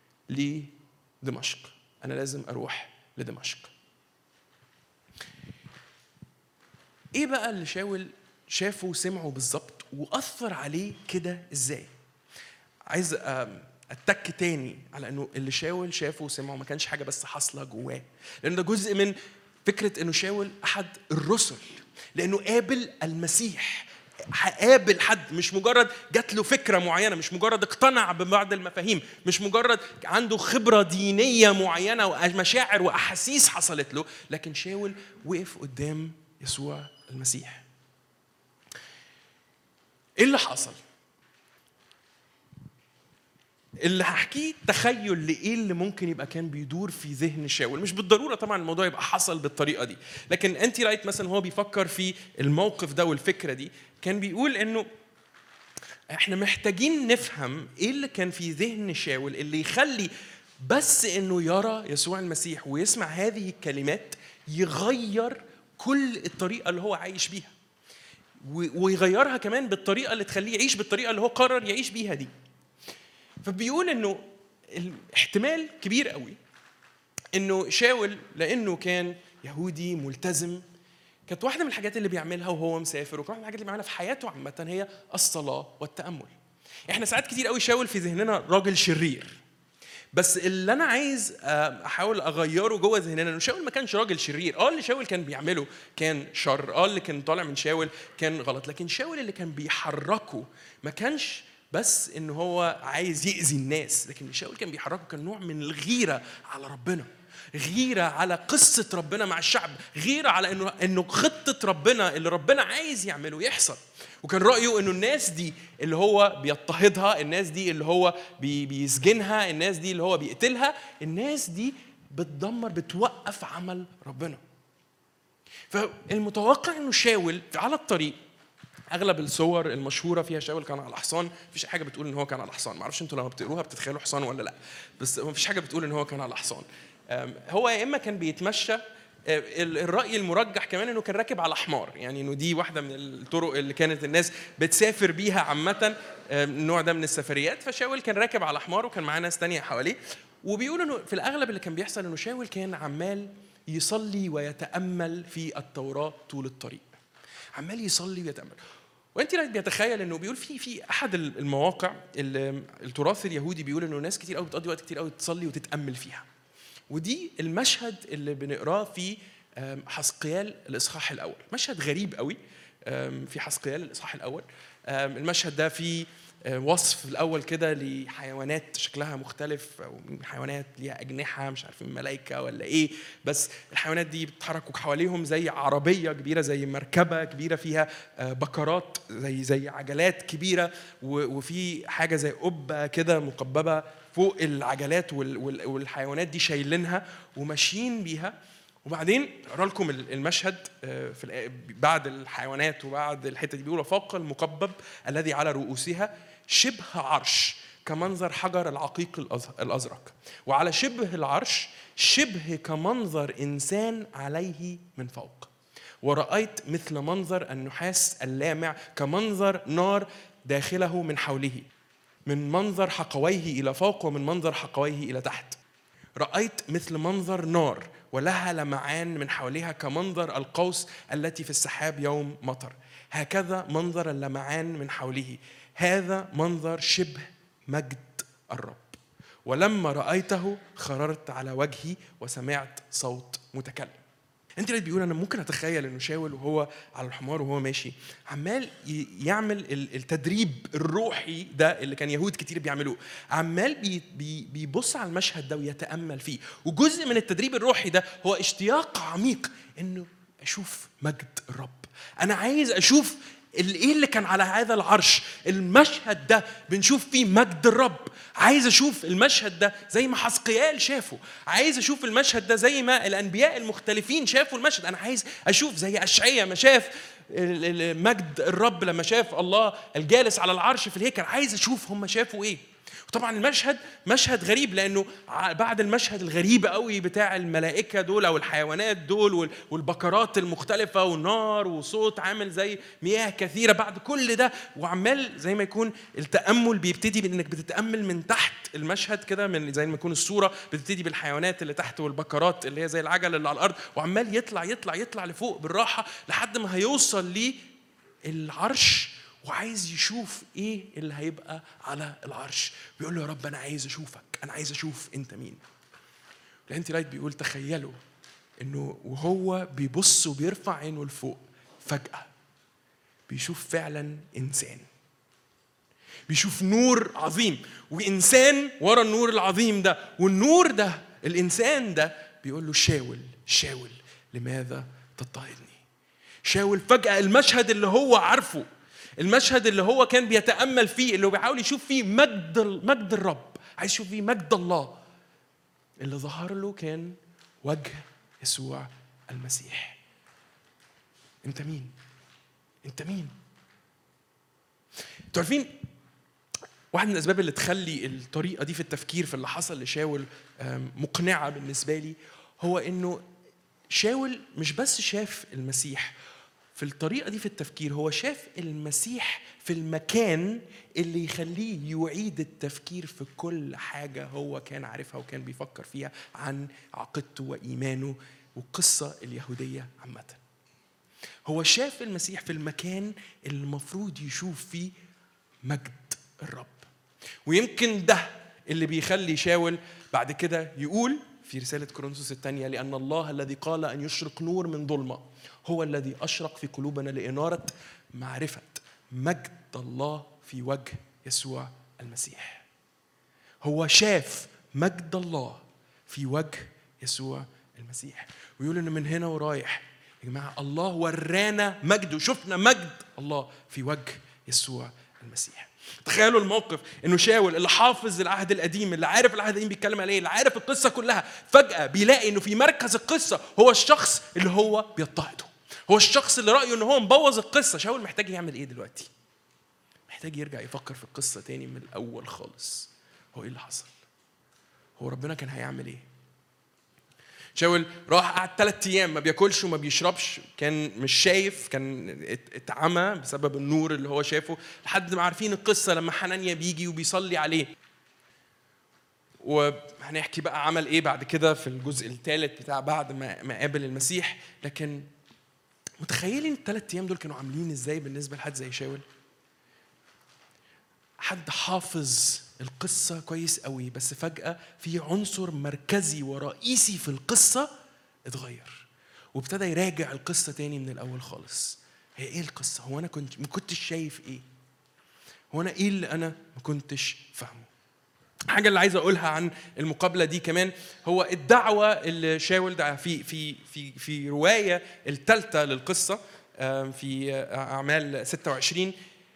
لدمشق انا لازم اروح لدمشق ايه بقى اللي شاول شافه وسمعه بالظبط واثر عليه كده ازاي عايز اتك تاني على انه اللي شاول شافه وسمعه ما كانش حاجه بس حاصله جواه لان ده جزء من فكره انه شاول احد الرسل لانه قابل المسيح قابل حد مش مجرد جات له فكره معينه مش مجرد اقتنع ببعض المفاهيم مش مجرد عنده خبره دينيه معينه ومشاعر واحاسيس حصلت له لكن شاول وقف قدام يسوع المسيح ايه اللي حصل اللي هحكيه تخيل لايه اللي ممكن يبقى كان بيدور في ذهن شاول مش بالضروره طبعا الموضوع يبقى حصل بالطريقه دي لكن انت رايت مثلا هو بيفكر في الموقف ده والفكره دي كان بيقول انه احنا محتاجين نفهم ايه اللي كان في ذهن شاول اللي يخلي بس انه يرى يسوع المسيح ويسمع هذه الكلمات يغير كل الطريقه اللي هو عايش بيها ويغيرها كمان بالطريقه اللي تخليه يعيش بالطريقه اللي هو قرر يعيش بيها دي فبيقول انه الاحتمال كبير قوي انه شاول لانه كان يهودي ملتزم كانت واحده من الحاجات اللي بيعملها وهو مسافر وكانت واحده من الحاجات اللي بيعملها في حياته عامه هي الصلاه والتامل احنا ساعات كتير قوي شاول في ذهننا راجل شرير بس اللي انا عايز آه، احاول اغيره جوه ذهننا انه شاول ما كانش راجل شرير اه اللي شاول كان بيعمله كان شر اه اللي كان طالع من شاول كان غلط لكن شاول اللي كان بيحركه ما كانش بس ان هو عايز يأذي الناس لكن شاول كان بيحركه كان نوع من الغيره على ربنا غيرة على قصة ربنا مع الشعب غيرة على انه انه خطة ربنا اللي ربنا عايز يعمله يحصل وكان رأيه انه الناس دي اللي هو بيضطهدها الناس دي اللي هو بيسجنها الناس دي اللي هو بيقتلها الناس دي بتدمر بتوقف عمل ربنا فالمتوقع انه شاول على الطريق اغلب الصور المشهوره فيها شاول كان على حصان مفيش حاجه بتقول ان هو كان على حصان معرفش انتوا لما بتقروها بتتخيلوا حصان ولا لا بس مفيش حاجه بتقول ان هو كان على حصان هو يا اما كان بيتمشى الراي المرجح كمان انه كان راكب على حمار يعني انه دي واحده من الطرق اللي كانت الناس بتسافر بيها عامه النوع ده من السفريات فشاول كان راكب على حمار وكان معاه ناس تانية حواليه وبيقولوا انه في الاغلب اللي كان بيحصل انه شاول كان عمال يصلي ويتامل في التوراه طول الطريق عمال يصلي ويتامل وانت بيتخيل انه بيقول في في احد المواقع التراث اليهودي بيقول انه ناس كتير قوي بتقضي وقت كتير قوي تصلي وتتامل فيها ودي المشهد اللي بنقراه في حسقيال الاصحاح الاول مشهد غريب قوي في حسقيال الاصحاح الاول آم، المشهد ده فيه آه، وصف الاول كده لحيوانات شكلها مختلف او حيوانات ليها اجنحه مش عارفين ملائكه ولا ايه بس الحيوانات دي بتتحرك حواليهم زي عربيه كبيره زي مركبه كبيره فيها آه، بكرات زي زي عجلات كبيره و- وفي حاجه زي قبه كده مقببه فوق العجلات وال- وال- والحيوانات دي شايلينها وماشيين بيها وبعدين اقرا لكم المشهد آه، في الآ- بعد الحيوانات وبعد الحته دي بيقول فوق المكبب الذي على رؤوسها شبه عرش كمنظر حجر العقيق الأز- الازرق وعلى شبه العرش شبه كمنظر انسان عليه من فوق ورأيت مثل منظر النحاس اللامع كمنظر نار داخله من حوله من منظر حقويه إلى فوق ومن منظر حقويه إلى تحت رأيت مثل منظر نار ولها لمعان من حولها كمنظر القوس التي في السحاب يوم مطر هكذا منظر اللمعان من حوله هذا منظر شبه مجد الرب ولما رأيته خررت على وجهي وسمعت صوت متكلم انت اللي بيقول انا ممكن اتخيل انه شاول وهو على الحمار وهو ماشي عمال ي- يعمل ال- التدريب الروحي ده اللي كان يهود كتير بيعملوه عمال بي بي بيبص على المشهد ده ويتامل فيه وجزء من التدريب الروحي ده هو اشتياق عميق انه اشوف مجد الرب انا عايز اشوف ال- ايه اللي كان على هذا العرش المشهد ده بنشوف فيه مجد الرب عايز اشوف المشهد ده زي ما حسقيال شافه عايز اشوف المشهد ده زي ما الانبياء المختلفين شافوا المشهد انا عايز اشوف زي اشعياء ما شاف ال- ال- مجد الرب لما شاف الله الجالس على العرش في الهيكل عايز اشوف هم شافوا ايه وطبعا المشهد مشهد غريب لانه ع- بعد المشهد الغريب قوي بتاع الملائكه دول او الحيوانات دول وال- والبكرات المختلفه والنار وصوت عامل زي مياه كثيره بعد كل ده وعمال زي ما يكون التامل بيبتدي بانك بتتامل من تحت المشهد كده من زي ما يكون الصوره بتبتدي بالحيوانات اللي تحت والبكرات اللي هي زي العجل اللي على الارض وعمال يطلع يطلع يطلع لفوق بالراحه لحد ما هيوصل للعرش وعايز يشوف ايه اللي هيبقى على العرش بيقول له يا رب انا عايز اشوفك انا عايز اشوف انت مين الانتي لايت بيقول تخيلوا انه وهو بيبص وبيرفع عينه لفوق فجاه بيشوف فعلا انسان بيشوف نور عظيم وانسان ورا النور العظيم ده والنور ده الانسان ده بيقول له شاول شاول لماذا تضطهدني شاول فجأة المشهد اللي هو عارفه المشهد اللي هو كان بيتأمل فيه اللي هو بيحاول يشوف فيه مجد مجد الرب عايز يشوف فيه مجد الله اللي ظهر له كان وجه يسوع المسيح انت مين انت مين انتوا عارفين واحد من الاسباب اللي تخلي الطريقه دي في التفكير في اللي حصل لشاول آم، مقنعه بالنسبه لي هو انه شاول مش بس شاف المسيح في الطريقه دي في التفكير هو شاف المسيح في المكان اللي يخليه يعيد التفكير في كل حاجه هو كان عارفها وكان بيفكر فيها عن عقيدته وايمانه والقصه اليهوديه عامه هو شاف المسيح في المكان اللي المفروض يشوف فيه مجد الرب ويمكن ده اللي بيخلي شاول بعد كده يقول في رسالة كورنثوس الثانية لأن الله الذي قال أن يشرق نور من ظلمة هو الذي أشرق في قلوبنا لإنارة معرفة مجد الله في وجه يسوع المسيح هو شاف مجد الله في وجه يسوع المسيح ويقول ان من هنا ورايح يا جماعه الله ورانا مجده شفنا مجد الله في وجه يسوع المسيح تخيلوا الموقف انه شاول اللي حافظ العهد القديم اللي عارف العهد القديم بيتكلم على ايه اللي عارف القصه كلها فجاه بيلاقي انه في مركز القصه هو الشخص اللي هو بيضطهده هو الشخص اللي رايه ان هو مبوظ القصه شاول محتاج يعمل ايه دلوقتي محتاج يرجع يفكر في القصه تاني من الاول خالص هو ايه اللي حصل هو ربنا كان هيعمل ايه شاول راح قعد ثلاث ايام ما بياكلش وما بيشربش كان مش شايف كان ات- اتعمى بسبب النور اللي هو شافه لحد ما عارفين القصه لما حنانيا بيجي وبيصلي عليه وهنحكي بقى عمل ايه بعد كده في الجزء الثالث بتاع بعد ما ما قابل المسيح لكن متخيلين الثلاث ايام دول كانوا عاملين ازاي بالنسبه لحد زي شاول حد حافظ القصة كويس قوي بس فجأة في عنصر مركزي ورئيسي في القصة اتغير وابتدى يراجع القصة تاني من الأول خالص هي إيه القصة؟ هو أنا كنت ما كنتش شايف إيه؟ هو انا ايه اللي انا ما كنتش فاهمه الحاجة اللي عايز أقولها عن المقابلة دي كمان هو الدعوة اللي شاول دعا في في في في رواية الثالثة للقصة آم، في أعمال 26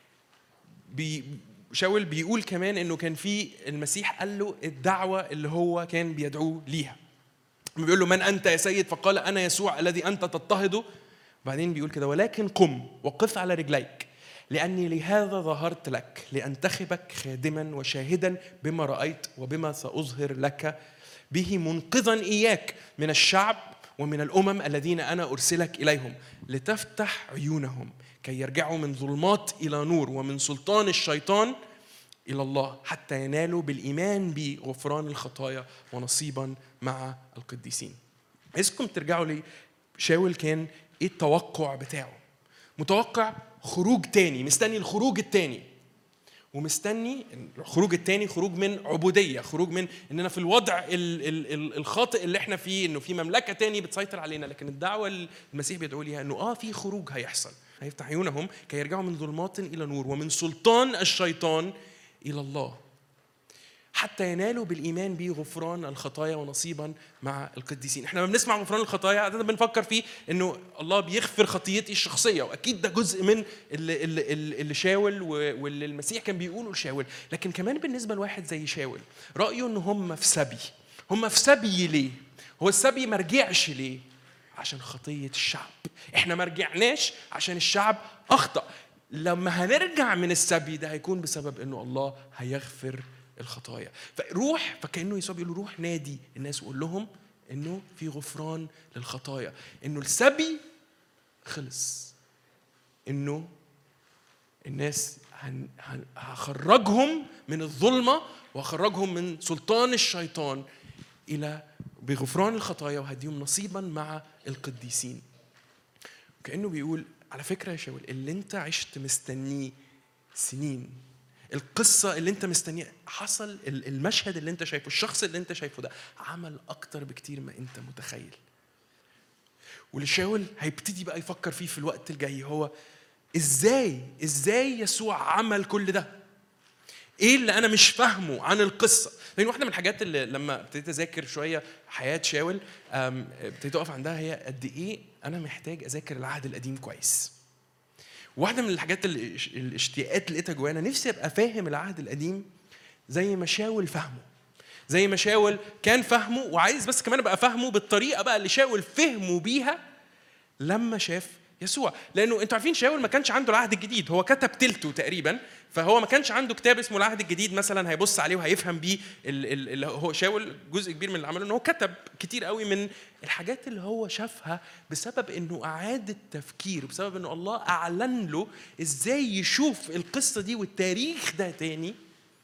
بي شاول بيقول كمان إنه كان في المسيح قال له الدعوة اللي هو كان بيدعوه ليها بيقول له من أنت يا سيد فقال أنا يسوع الذي أنت تضطهده بعدين بيقول كده ولكن قم وقف على رجليك لأني لهذا ظهرت لك لأنتخبك خادما وشاهدا بما رأيت وبما سأظهر لك به منقذا إياك من الشعب ومن الأمم الذين أنا أرسلك إليهم لتفتح عيونهم كي يرجعوا من ظلمات إلى نور ومن سلطان الشيطان إلى الله حتى ينالوا بالإيمان بي غفران الخطايا ونصيبا مع القديسين عايزكم ترجعوا لي شاول كان ايه التوقع بتاعه متوقع خروج تاني مستني الخروج التاني ومستني الخروج التاني خروج من عبوديه خروج من اننا في الوضع ال ال ال الخاطئ اللي احنا فيه انه في مملكه تاني بتسيطر علينا لكن الدعوه اللي المسيح بيدعو ليها انه اه في خروج هيحصل هيفتح عيونهم كي يرجعوا من ظلمات الى نور ومن سلطان الشيطان الى الله حتى ينالوا بالايمان به غفران الخطايا ونصيبا مع القديسين احنا لما بنسمع غفران الخطايا عاده بنفكر فيه انه الله بيغفر خطيتي الشخصيه واكيد ده جزء من اللي, اللي, اللي شاول و- واللي المسيح كان بيقوله لشاول لكن كمان بالنسبه لواحد زي شاول رايه ان هم في سبي هم في سبي ليه هو السبي ما رجعش ليه عشان خطيه الشعب احنا ما رجعناش عشان الشعب اخطا لما هنرجع من السبي ده هيكون بسبب انه الله هيغفر الخطايا فروح فكانه يسوع بيقول له روح نادي الناس وقول لهم انه في غفران للخطايا انه السبي خلص انه الناس هن هن هخرجهم من الظلمه وهخرجهم من سلطان الشيطان الى بغفران الخطايا وهديهم نصيبا مع القديسين كانه بيقول على فكره يا شاول اللي انت عشت مستنيه سنين القصة اللي انت مستنيها حصل ال- المشهد اللي انت شايفه الشخص اللي انت شايفه ده عمل اكتر بكتير ما انت متخيل واللي شاول هيبتدي بقى يفكر فيه في الوقت الجاي هو ازاي ازاي يسوع عمل كل ده ايه اللي انا مش فاهمه عن القصه لان واحده من الحاجات اللي لما ابتديت اذاكر شويه حياه شاول أم، ابتديت اقف عندها هي قد ايه انا محتاج اذاكر العهد القديم كويس واحده من الحاجات اللي الاشتياقات اللي لقيتها جوانا نفسي ابقى فاهم العهد القديم زي ما شاول فهمه زي ما شاول كان فاهمه وعايز بس كمان ابقى فاهمه بالطريقه بقى اللي شاول فهمه بيها لما شاف يسوع لانه انتوا عارفين شاول ما كانش عنده العهد الجديد هو كتب تلته تقريبا فهو ما كانش عنده كتاب اسمه العهد الجديد مثلا هيبص عليه وهيفهم بيه ال- ال- اللي هو شاول جزء كبير من اللي عمله ان هو كتب كتير قوي من الحاجات اللي هو شافها بسبب انه اعاد التفكير بسبب انه الله اعلن له ازاي يشوف القصه دي والتاريخ ده تاني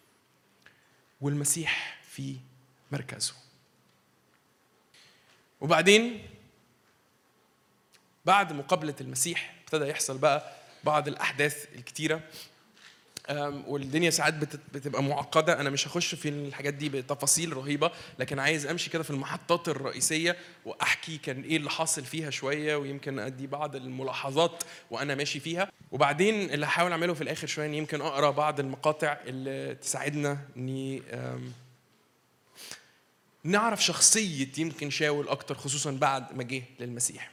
والمسيح في مركزه وبعدين بعد مقابلة المسيح ابتدى يحصل بقى بعض الأحداث الكتيرة أم، والدنيا ساعات بت- بتبقى معقدة أنا مش هخش في الحاجات دي بتفاصيل رهيبة لكن عايز أمشي كده في المحطات الرئيسية وأحكي كان إيه اللي حاصل فيها شوية ويمكن أدي بعض الملاحظات وأنا ماشي فيها وبعدين اللي هحاول أعمله في الآخر شوية إن يمكن أقرأ بعض المقاطع اللي تساعدنا إني أم، نعرف شخصية يمكن شاول أكتر خصوصا بعد ما جه للمسيح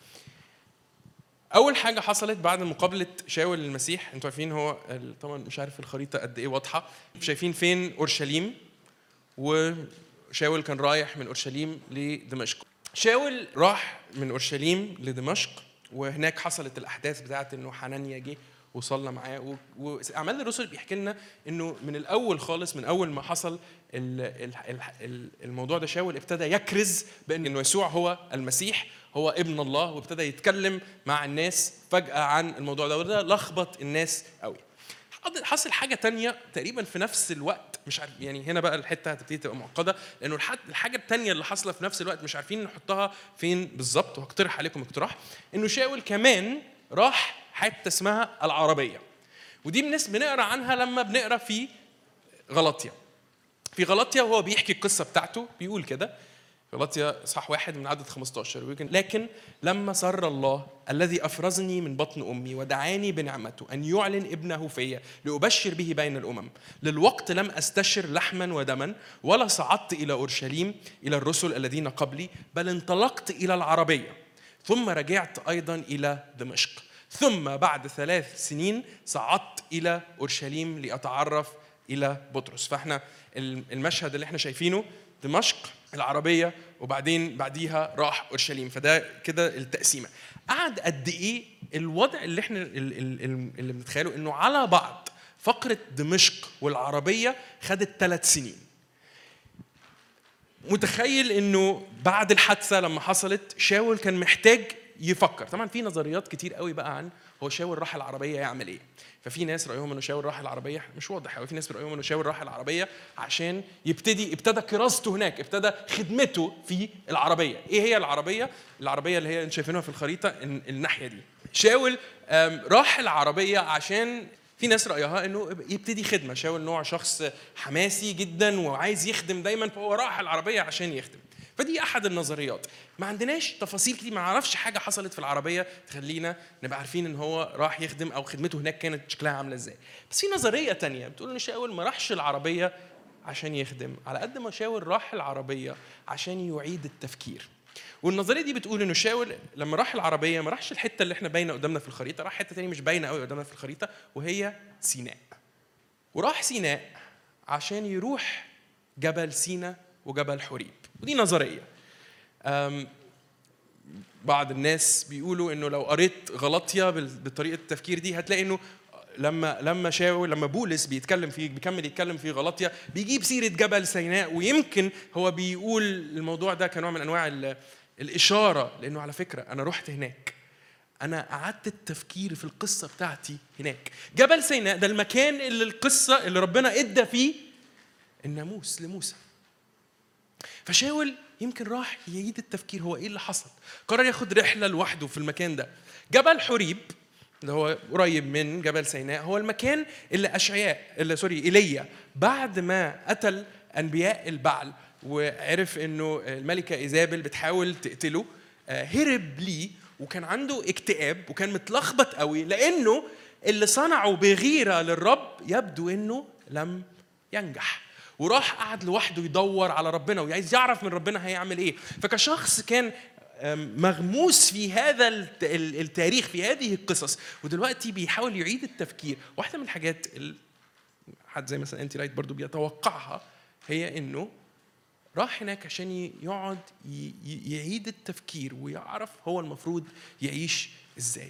اول حاجه حصلت بعد مقابله شاول للمسيح انتوا عارفين هو ال- طبعا مش عارف الخريطه قد ايه واضحه شايفين فين اورشليم وشاول كان رايح من اورشليم لدمشق شاول راح من اورشليم لدمشق وهناك حصلت الاحداث بتاعت انه حنانيا جه وصلى معاه و- واعمال الرسل بيحكي لنا انه من الاول خالص من اول ما حصل ال- ال- ال- ال- الموضوع ده شاول ابتدى يكرز بان انه يسوع هو المسيح هو ابن الله وابتدى يتكلم مع الناس فجاه عن الموضوع ده وده لخبط الناس قوي حصل حاجة تانية تقريبا في نفس الوقت مش عارف يعني هنا بقى الحتة هتبتدي تبقى معقدة لأنه الح- الحاجة التانية اللي حاصلة في نفس الوقت مش عارفين نحطها فين بالظبط وهقترح عليكم اقتراح إنه شاول كمان راح حتة اسمها العربية ودي الناس بنقرا عنها لما بنقرا في غلطية في غلطية وهو بيحكي القصة بتاعته بيقول كده غلطيا صح واحد من عدد 15 ويمكن لكن لما سر الله الذي افرزني من بطن امي ودعاني بنعمته ان يعلن ابنه فيا لابشر به بين الامم للوقت لم استشر لحما ودما ولا صعدت الى اورشليم الى الرسل الذين قبلي بل انطلقت الى العربيه ثم رجعت ايضا الى دمشق ثم بعد ثلاث سنين صعدت الى اورشليم لاتعرف الى بطرس فاحنا المشهد اللي احنا شايفينه دمشق العربيه وبعدين بعديها راح اورشليم فده كده التقسيمه قعد قد ايه الوضع اللي احنا اللي بنتخيله انه على بعض فقره دمشق والعربيه خدت ثلاث سنين متخيل انه بعد الحادثه لما حصلت شاول كان محتاج يفكر طبعا في نظريات كتير قوي بقى عن هو شاول راح العربيه يعمل ايه ففي ناس رايهم انه شاول راح العربيه مش واضح قوي في ناس رايهم انه شاول راح العربيه عشان يبتدي ابتدى كراسته هناك ابتدى خدمته في العربيه ايه هي العربيه العربيه اللي هي انتم شايفينها في الخريطه الناحيه دي شاول راح العربيه عشان في ناس رايها انه يبتدي خدمه شاول نوع شخص حماسي جدا وعايز يخدم دايما فهو راح العربيه عشان يخدم فدي احد النظريات ما عندناش تفاصيل كتير ما نعرفش حاجه حصلت في العربيه تخلينا نبقى عارفين ان هو راح يخدم او خدمته هناك كانت شكلها عامله ازاي بس في نظريه تانية بتقول ان شاول ما راحش العربيه عشان يخدم على قد ما شاول راح العربيه عشان يعيد التفكير والنظريه دي بتقول انه شاول لما راح العربيه ما راحش الحته اللي احنا باينه قدامنا في الخريطه راح حته تانية مش باينه قوي قدامنا في الخريطه وهي سيناء وراح سيناء عشان يروح جبل سينا وجبل حوريب ودي نظريه بعض الناس بيقولوا انه لو قريت غلطيا بطريقه التفكير دي هتلاقي انه لما لما شاول لما بولس بيتكلم فيه بيكمل يتكلم في غلطيا بيجيب سيره جبل سيناء ويمكن هو بيقول الموضوع ده كنوع من انواع الاشاره لانه على فكره انا رحت هناك انا قعدت التفكير في القصه بتاعتي هناك جبل سيناء ده المكان اللي القصه اللي ربنا ادى فيه الناموس لموسى فشاول يمكن راح يعيد التفكير هو ايه اللي حصل قرر ياخد رحله لوحده في المكان ده جبل حريب اللي هو قريب من جبل سيناء هو المكان اللي اشعياء اللي سوري ايليا بعد ما قتل انبياء البعل وعرف انه الملكه ايزابل بتحاول تقتله آه، هرب ليه وكان عنده اكتئاب وكان متلخبط قوي لانه اللي صنعه بغيره للرب يبدو انه لم ينجح وراح قعد لوحده يدور على ربنا وعايز يعرف من ربنا هيعمل ايه فكشخص كان مغموس في هذا التاريخ في هذه القصص ودلوقتي بيحاول يعيد التفكير واحده من الحاجات حد زي مثلا انتي رايت برضو بيتوقعها هي انه راح هناك عشان يقعد يعيد التفكير ويعرف هو المفروض يعيش ازاي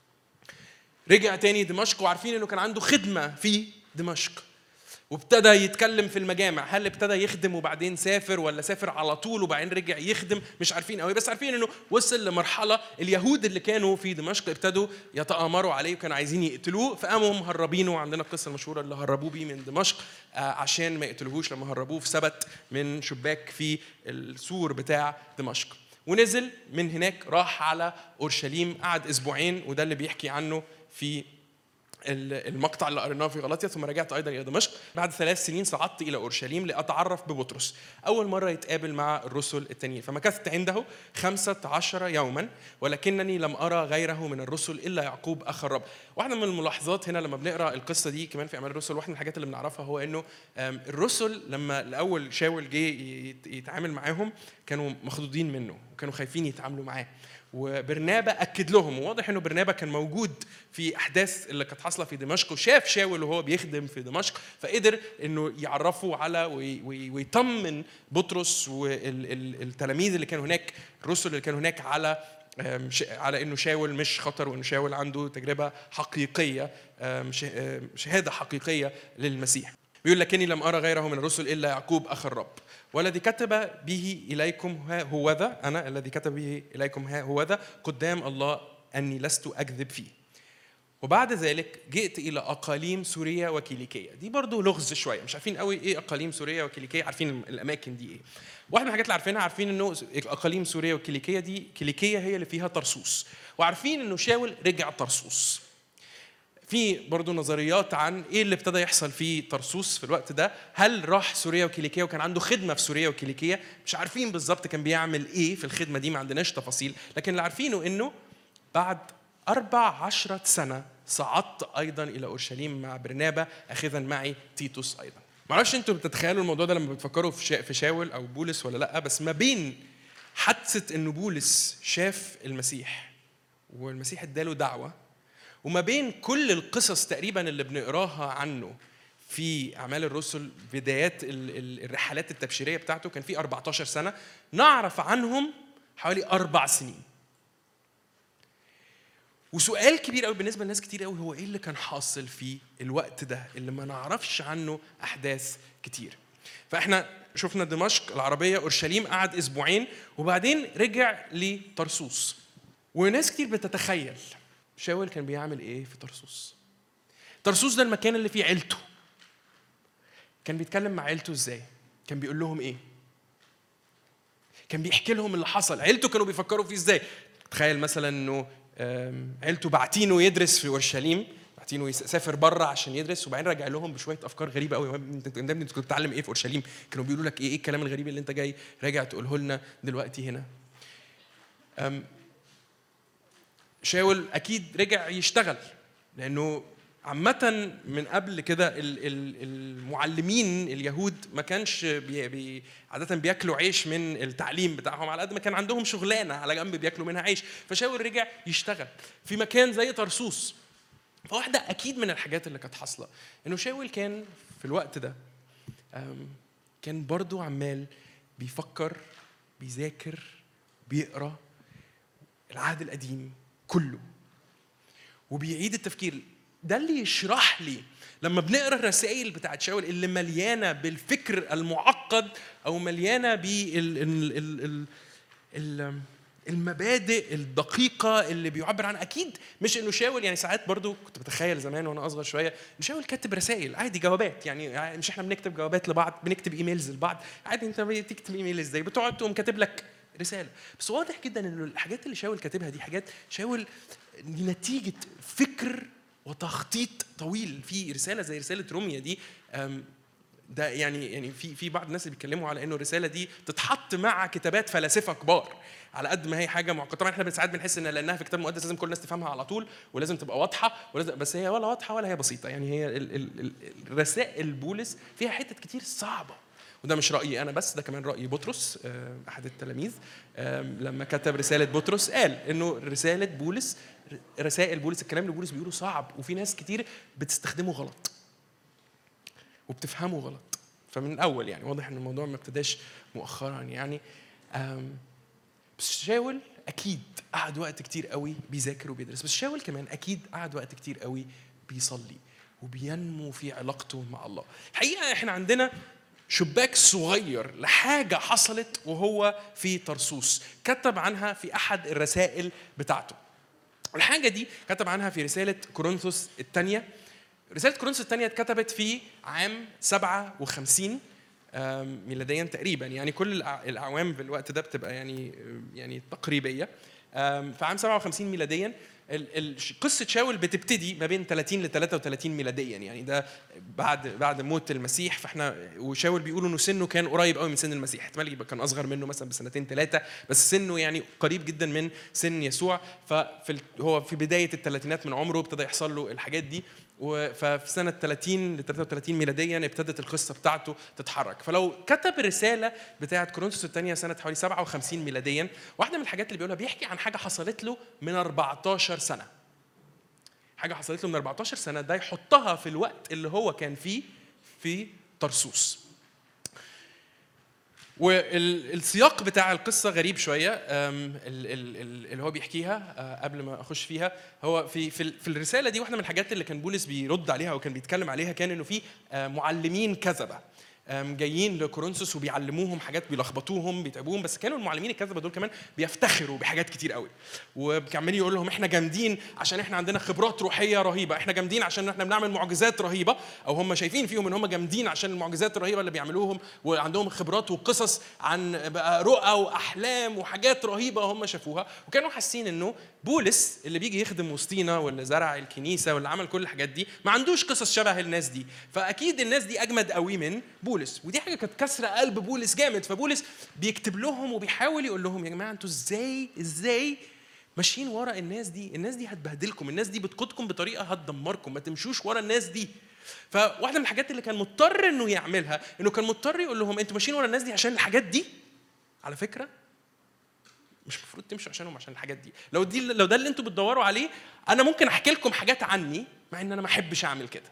رجع تاني دمشق وعارفين انه كان عنده خدمه في دمشق وابتدى يتكلم في المجامع هل ابتدى يخدم وبعدين سافر ولا سافر على طول وبعدين رجع يخدم مش عارفين قوي بس عارفين انه وصل لمرحله اليهود اللي كانوا في دمشق ابتدوا يتآمروا عليه وكانوا عايزين يقتلوه فقاموا مهربينه عندنا القصه المشهوره اللي هربوه بيه من دمشق آه، عشان ما يقتلوهوش لما هربوه في سبت من شباك في السور بتاع دمشق ونزل من هناك راح على اورشليم قعد اسبوعين وده اللي بيحكي عنه في المقطع اللي قريناه في غلطية ثم رجعت أيضا إلى دمشق بعد ثلاث سنين صعدت إلى أورشليم لأتعرف ببطرس أول مرة يتقابل مع الرسل التانيين فمكثت عنده خمسة عشر يوما ولكنني لم أرى غيره من الرسل إلا يعقوب أخ الرب واحدة من الملاحظات هنا لما بنقرأ القصة دي كمان في أعمال الرسل واحدة من الحاجات اللي بنعرفها هو إنه الرسل لما الأول شاول جه يتعامل معاهم كانوا مخضوضين منه وكانوا خايفين يتعاملوا معاه وبرنابا اكد لهم وواضح انه برنابا كان موجود في احداث اللي كانت حاصله في دمشق وشاف شاول وهو بيخدم في دمشق فقدر انه يعرفه على ويطمن بطرس والتلاميذ اللي كانوا هناك الرسل اللي كانوا هناك على على انه شاول مش خطر وانه شاول عنده تجربه حقيقيه شهاده حقيقيه للمسيح بيقول لكني لم ارى غيره من الرسل الا يعقوب اخ الرب والذي كتب به إليكم ها هوذا أنا الذي كتب به إليكم ها هوذا قدام الله أني لست أكذب فيه وبعد ذلك جئت إلى أقاليم سوريا وكيليكية دي برضو لغز شوية مش عارفين قوي إيه أقاليم سوريا وكيليكية عارفين الأماكن دي إيه واحد من الحاجات اللي عارفينها عارفين إنه أقاليم سوريا وكيليكية دي كيليكية هي اللي فيها طرسوس وعارفين إنه شاول رجع طرسوس في برضه نظريات عن ايه اللي ابتدى يحصل في طرسوس في الوقت ده هل راح سوريا وكيليكيه وكان عنده خدمه في سوريا وكيليكيه مش عارفين بالظبط كان بيعمل ايه في الخدمه دي ما عندناش تفاصيل لكن اللي عارفينه انه بعد أربع عشرة سنة صعدت أيضا إلى أورشليم مع برنابا أخذا معي تيتوس أيضا معرفش انتوا بتتخيلوا الموضوع ده لما بتفكروا في شا- في شاول او بولس ولا لا بس ما بين حادثه انه بولس شاف المسيح والمسيح اداله دعوه وما بين كل القصص تقريبا اللي بنقراها عنه في اعمال الرسل بدايات ال- ال- الرحلات التبشيريه بتاعته كان في 14 سنه نعرف عنهم حوالي اربع سنين وسؤال كبير قوي بالنسبه لناس كتير قوي هو ايه اللي كان حاصل في الوقت ده اللي ما نعرفش عنه احداث كتير فاحنا شفنا دمشق العربيه اورشليم قعد اسبوعين وبعدين رجع لطرسوس وناس كتير بتتخيل شاول كان بيعمل ايه في طرسوس طرسوس ده المكان اللي فيه عيلته كان بيتكلم مع عيلته ازاي كان بيقول لهم ايه كان بيحكي لهم اللي حصل عيلته كانوا بيفكروا فيه ازاي تخيل مثلا انه آم، عيلته باعتينه يدرس في اورشليم باعتينه يسافر بره عشان يدرس وبعدين راجع لهم بشويه افكار غريبه قوي انت انت انت كنت بتتعلم ايه في اورشليم كانوا بيقولوا لك ايه ايه الكلام الغريب اللي انت جاي راجع تقوله لنا دلوقتي هنا أم، شاول اكيد رجع يشتغل لانه عامة من قبل كده ال- ال- المعلمين اليهود ما كانش بي بي عادة بياكلوا عيش من التعليم بتاعهم على قد ما كان عندهم شغلانة على جنب بياكلوا منها عيش فشاول رجع يشتغل في مكان زي طرسوس فواحدة أكيد من الحاجات اللي كانت حاصلة إنه شاول كان في الوقت ده أم، كان برضو عمال بيفكر بيذاكر بيقرا العهد القديم كله وبيعيد التفكير ده اللي يشرح لي لما بنقرا الرسائل بتاعت شاول اللي مليانه بالفكر المعقد او مليانه بال ال- ال- ال- ال- المبادئ الدقيقة اللي بيعبر عن أكيد مش إنه شاول يعني ساعات برضو كنت بتخيل زمان وأنا أصغر شوية إن شاول كاتب رسائل عادي جوابات يعني مش إحنا بنكتب جوابات لبعض بنكتب إيميلز لبعض عادي أنت بتكتب إيميل إزاي بتقعد تقوم كاتب لك رسالة بس واضح جدا إنه الحاجات اللي شاول كاتبها دي حاجات شاول دي نتيجة فكر وتخطيط طويل في رسالة زي رسالة روميا دي أم، ده يعني يعني في في بعض الناس اللي بيتكلموا على انه الرساله دي تتحط مع كتابات فلاسفه كبار على قد ما هي حاجه معقده طبعا احنا ساعات بنحس ان لانها في كتاب مقدس لازم كل الناس تفهمها على طول ولازم تبقى واضحه ولازم بس هي ولا واضحه ولا هي بسيطه يعني هي ال- ال- ال- الرسائل بولس فيها حتت كتير صعبه وده مش رايي انا بس ده كمان راي بطرس آه، احد التلاميذ آم، لما كتب رساله بطرس قال انه رساله بولس رسائل بولس الكلام اللي بولس بيقوله صعب وفي ناس كتير بتستخدمه غلط وبتفهمه غلط فمن الاول يعني واضح ان الموضوع ما ابتداش مؤخرا يعني أم، بس شاول اكيد قعد وقت كتير قوي بيذاكر وبيدرس بس شاول كمان اكيد قعد وقت كتير قوي بيصلي وبينمو في علاقته مع الله الحقيقه احنا عندنا شباك صغير لحاجة حصلت وهو في طرسوس كتب عنها في أحد الرسائل بتاعته الحاجة دي كتب عنها في رسالة كورنثوس الثانية رسالة كورنثوس الثانية اتكتبت في عام 57 آم، ميلاديا تقريبا يعني كل الأع- الأعوام في الوقت ده بتبقى يعني يعني تقريبية آم، في عام 57 ميلاديا ال- ال- قصة شاول بتبتدي ما بين 30 ل 33 ميلاديا يعني ده بعد بعد موت المسيح فاحنا وشاول بيقولوا انه سنه كان قريب قوي من سن المسيح احتمال يبقى كان اصغر منه مثلا بسنتين ثلاثة بس سنه يعني قريب جدا من سن يسوع ففي ال- هو في بداية الثلاثينات من عمره ابتدى يحصل له الحاجات دي و- ففي سنة 30 ل 33 ميلاديا ابتدت القصة بتاعته تتحرك فلو كتب الرسالة بتاعت كورنثوس الثانية سنة حوالي 57 ميلاديا واحدة من الحاجات اللي بيقولها بيحكي عن حاجة حصلت له من 14 سنة حاجة حصلت له من 14 سنة ده يحطها في الوقت اللي هو كان فيه في طرسوس والسياق بتاع القصة غريب شوية أم، ال- ال- ال- اللي هو بيحكيها أه، قبل ما أخش فيها هو في في ال- في الرسالة دي واحدة من الحاجات اللي كان بولس بيرد عليها وكان بيتكلم عليها كان إنه في أه، معلمين كذبة أم، جايين لكورنثوس وبيعلموهم حاجات بيلخبطوهم بيتعبوهم بس كانوا المعلمين الكذبه دول كمان بيفتخروا بحاجات كتير قوي وعمالين يقول لهم احنا جامدين عشان احنا عندنا خبرات روحيه رهيبه احنا جامدين عشان احنا بنعمل معجزات رهيبه او هم شايفين فيهم ان هم جامدين عشان المعجزات الرهيبه اللي بيعملوهم وعندهم خبرات وقصص عن بقى رؤى واحلام وحاجات رهيبه هم شافوها وكانوا حاسين انه بولس اللي بيجي يخدم وسطينا واللي زرع الكنيسه واللي عمل كل الحاجات دي ما عندوش قصص شبه الناس دي فاكيد الناس دي اجمد قوي من بولس ودي حاجه كانت كسره قلب بولس جامد فبولس بيكتب لهم وبيحاول يقول لهم يا جماعه انتوا ازاي ازاي ماشيين ورا الناس دي الناس دي هتبهدلكم الناس دي بتقودكم بطريقه هتدمركم ما تمشوش ورا الناس دي فواحده من الحاجات اللي كان مضطر انه يعملها انه كان مضطر يقول لهم انتوا ماشيين ورا الناس دي عشان الحاجات دي على فكره مش المفروض تمشوا عشانهم عشان الحاجات دي لو دي لو ده اللي انتوا بتدوروا عليه انا ممكن احكي لكم حاجات عني مع ان انا ما احبش اعمل كده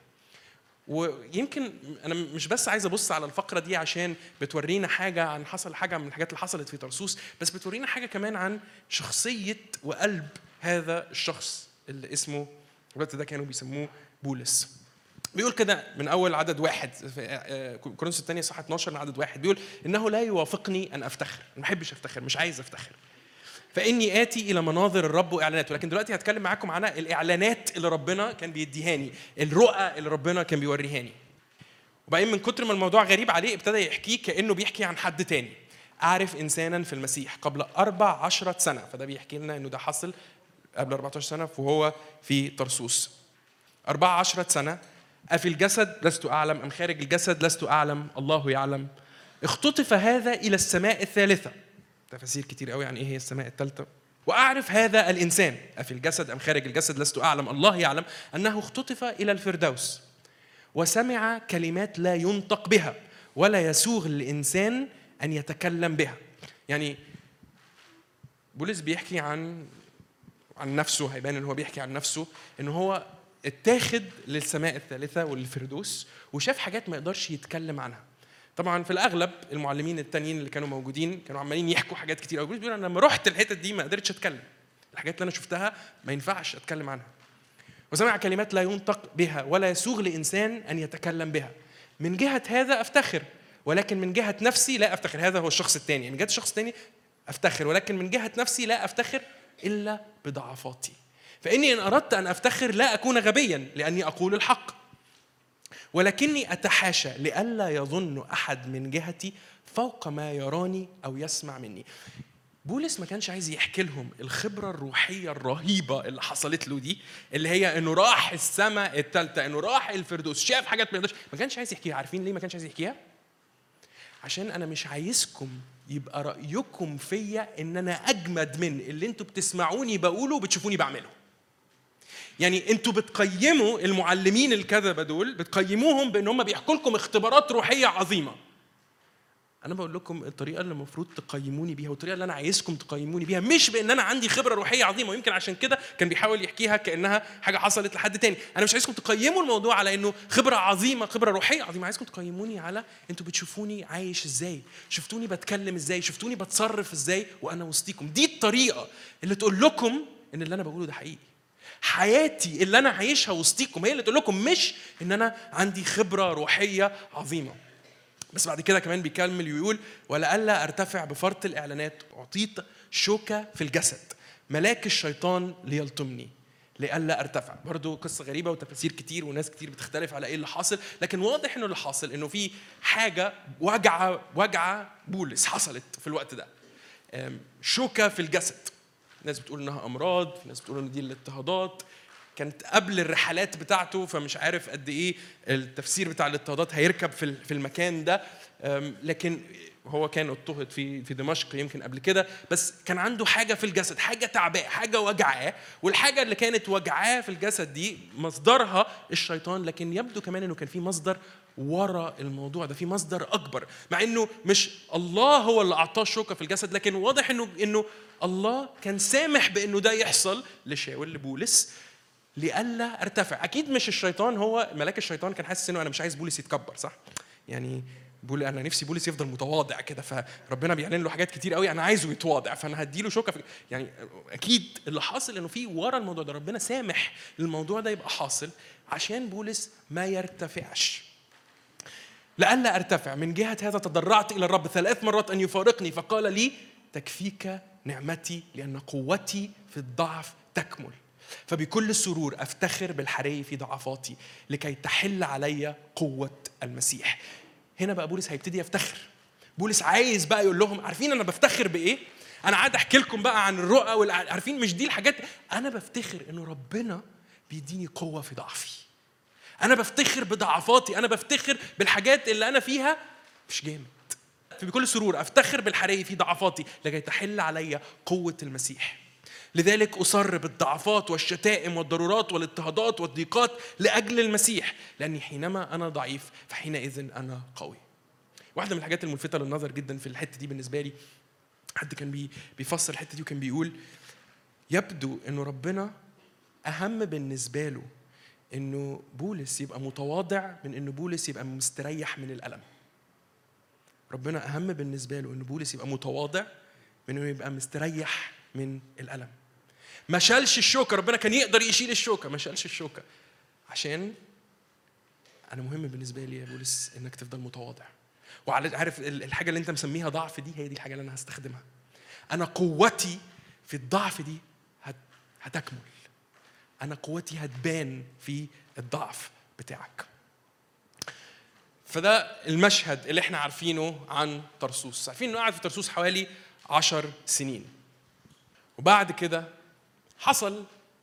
ويمكن انا مش بس عايز ابص على الفقره دي عشان بتورينا حاجه عن حصل حاجه من الحاجات اللي حصلت في طرسوس بس بتورينا حاجه كمان عن شخصيه وقلب هذا الشخص اللي اسمه الوقت ده كانوا بيسموه بولس بيقول كده من اول عدد واحد في آه، كورنثوس الثانيه صح 12 من عدد واحد بيقول انه لا يوافقني ان افتخر ما بحبش افتخر مش عايز افتخر فاني اتي الى مناظر الرب واعلاناته لكن دلوقتي هتكلم معاكم عن الاعلانات اللي ربنا كان بيديهاني الرؤى اللي ربنا كان بيوريهاني وبعدين من كتر ما الموضوع غريب عليه ابتدى يحكيه كانه بيحكي عن حد تاني اعرف انسانا في المسيح قبل اربع عشرة سنه فده بيحكي لنا انه ده حصل قبل 14 سنه وهو في طرسوس أربع عشرة سنة أفي الجسد لست أعلم أم خارج الجسد لست أعلم الله يعلم اختطف هذا إلى السماء الثالثة تفاسير كتير قوي عن إيه هي السماء الثالثة وأعرف هذا الإنسان أفي الجسد أم خارج الجسد لست أعلم الله يعلم أنه اختطف إلى الفردوس وسمع كلمات لا ينطق بها ولا يسوغ للإنسان أن يتكلم بها يعني بولس بيحكي عن عن نفسه هيبان ان هو بيحكي عن نفسه ان هو اتاخد للسماء الثالثه والفردوس وشاف حاجات ما يقدرش يتكلم عنها طبعا في الاغلب المعلمين التانيين اللي كانوا موجودين كانوا عمالين يحكوا حاجات كتير قوي بيقول انا لما رحت الحتت دي ما قدرتش اتكلم الحاجات اللي انا شفتها ما ينفعش اتكلم عنها وسمع كلمات لا ينطق بها ولا يسوغ لانسان ان يتكلم بها من جهه هذا افتخر ولكن من جهه نفسي لا افتخر هذا هو الشخص الثاني من جهه الشخص الثاني افتخر ولكن من جهه نفسي لا افتخر الا بضعفاتي فاني ان اردت ان افتخر لا اكون غبيا لاني اقول الحق ولكني اتحاشى لئلا يظن احد من جهتي فوق ما يراني او يسمع مني بولس ما كانش عايز يحكي لهم الخبرة الروحية الرهيبة اللي حصلت له دي اللي هي انه راح السماء الثالثة انه راح الفردوس شاف حاجات ما يقدرش ما كانش عايز يحكيها عارفين ليه ما كانش عايز يحكيها؟ عشان انا مش عايزكم يبقى رأيكم فيا ان انا اجمد من اللي انتوا بتسمعوني بقوله وبتشوفوني بعمله يعني انتوا بتقيموا المعلمين الكذبه دول بتقيموهم بان هم بيحكوا لكم اختبارات روحيه عظيمه انا بقول لكم الطريقه اللي المفروض تقيموني بيها والطريقه اللي انا عايزكم تقيموني بيها مش بان انا عندي خبره روحيه عظيمه ويمكن عشان كده كان بيحاول يحكيها كانها حاجه حصلت لحد تاني انا مش عايزكم تقيموا الموضوع على انه خبره عظيمه خبره روحيه عظيمه عايزكم تقيموني على انتوا بتشوفوني عايش ازاي شفتوني بتكلم ازاي شفتوني بتصرف ازاي وانا وسطيكم دي الطريقه اللي تقول لكم ان اللي انا بقوله ده حقيقي حياتي اللي انا عايشها وسطيكم هي اللي تقول لكم مش ان انا عندي خبره روحيه عظيمه بس بعد كده كمان بيكمل ويقول ولئلا ارتفع بفرط الاعلانات اعطيت شوكه في الجسد ملاك الشيطان ليلطمني لئلا ارتفع برضو قصه غريبه وتفاسير كتير وناس كتير بتختلف على ايه اللي حاصل لكن واضح انه اللي حاصل انه في حاجه وجعه وجعه بولس حصلت في الوقت ده أم، شوكه في الجسد ناس بتقول انها امراض في ناس بتقول ان دي الاضطهادات كانت قبل الرحلات بتاعته فمش عارف قد ايه التفسير بتاع الاضطهادات هيركب في في المكان ده أم، لكن هو كان اضطهد في في دمشق يمكن قبل كده بس كان عنده حاجه في الجسد حاجه تعباه حاجه وجعاه والحاجه اللي كانت وجعاه في الجسد دي مصدرها الشيطان لكن يبدو كمان انه كان في مصدر ورا الموضوع ده في مصدر اكبر مع انه مش الله هو اللي اعطاه الشوكه في الجسد لكن واضح انه انه الله كان سامح بانه ده يحصل لشاول لبولس لئلا ارتفع اكيد مش الشيطان هو ملاك الشيطان كان حاسس انه انا مش عايز بولس يتكبر صح يعني بقول انا نفسي بولس يفضل متواضع كده فربنا بيعلن له حاجات كتير قوي انا عايزه يتواضع فانا هديله شوكه في يعني اكيد اللي حاصل انه في ورا الموضوع ده ربنا سامح الموضوع ده يبقى حاصل عشان بولس ما يرتفعش لئلا ارتفع من جهه هذا تضرعت الى الرب ثلاث مرات ان يفارقني فقال لي تكفيك نعمتي لان قوتي في الضعف تكمل فبكل سرور افتخر بالحري في ضعفاتي لكي تحل علي قوه المسيح هنا بقى بولس هيبتدي يفتخر بولس عايز بقى يقول لهم عارفين انا بفتخر بايه انا قاعد احكي لكم بقى عن الرؤى والع- عارفين مش دي الحاجات انا بفتخر انه ربنا بيديني قوه في ضعفي انا بفتخر بضعفاتي انا بفتخر بالحاجات اللي انا فيها مش جامد فبكل سرور افتخر بالحري في ضعفاتي لكي تحل علي قوه المسيح لذلك اصر بالضعفات والشتائم والضرورات والاضطهادات والضيقات لاجل المسيح لاني حينما انا ضعيف فحينئذ انا قوي واحده من الحاجات الملفته للنظر جدا في الحته دي بالنسبه لي حد كان بي بيفسر الحته دي وكان بيقول يبدو انه ربنا اهم بالنسبه له انه بولس يبقى متواضع من انه بولس يبقى مستريح من الالم ربنا اهم بالنسبه له انه بولس يبقى متواضع من انه يبقى مستريح من الالم ما شالش الشوكه ربنا كان يقدر يشيل الشوكه ما شالش الشوكه عشان انا مهم بالنسبه لي يا بولس انك تفضل متواضع وعلى عارف ال- الحاجه اللي انت مسميها ضعف دي هي دي الحاجه اللي انا هستخدمها انا قوتي في الضعف دي هت هتكمل انا قوتي هتبان في الضعف بتاعك فده المشهد اللي احنا عارفينه عن طرسوس عارفين انه قعد في طرسوس حوالي عشر سنين وبعد كده حصل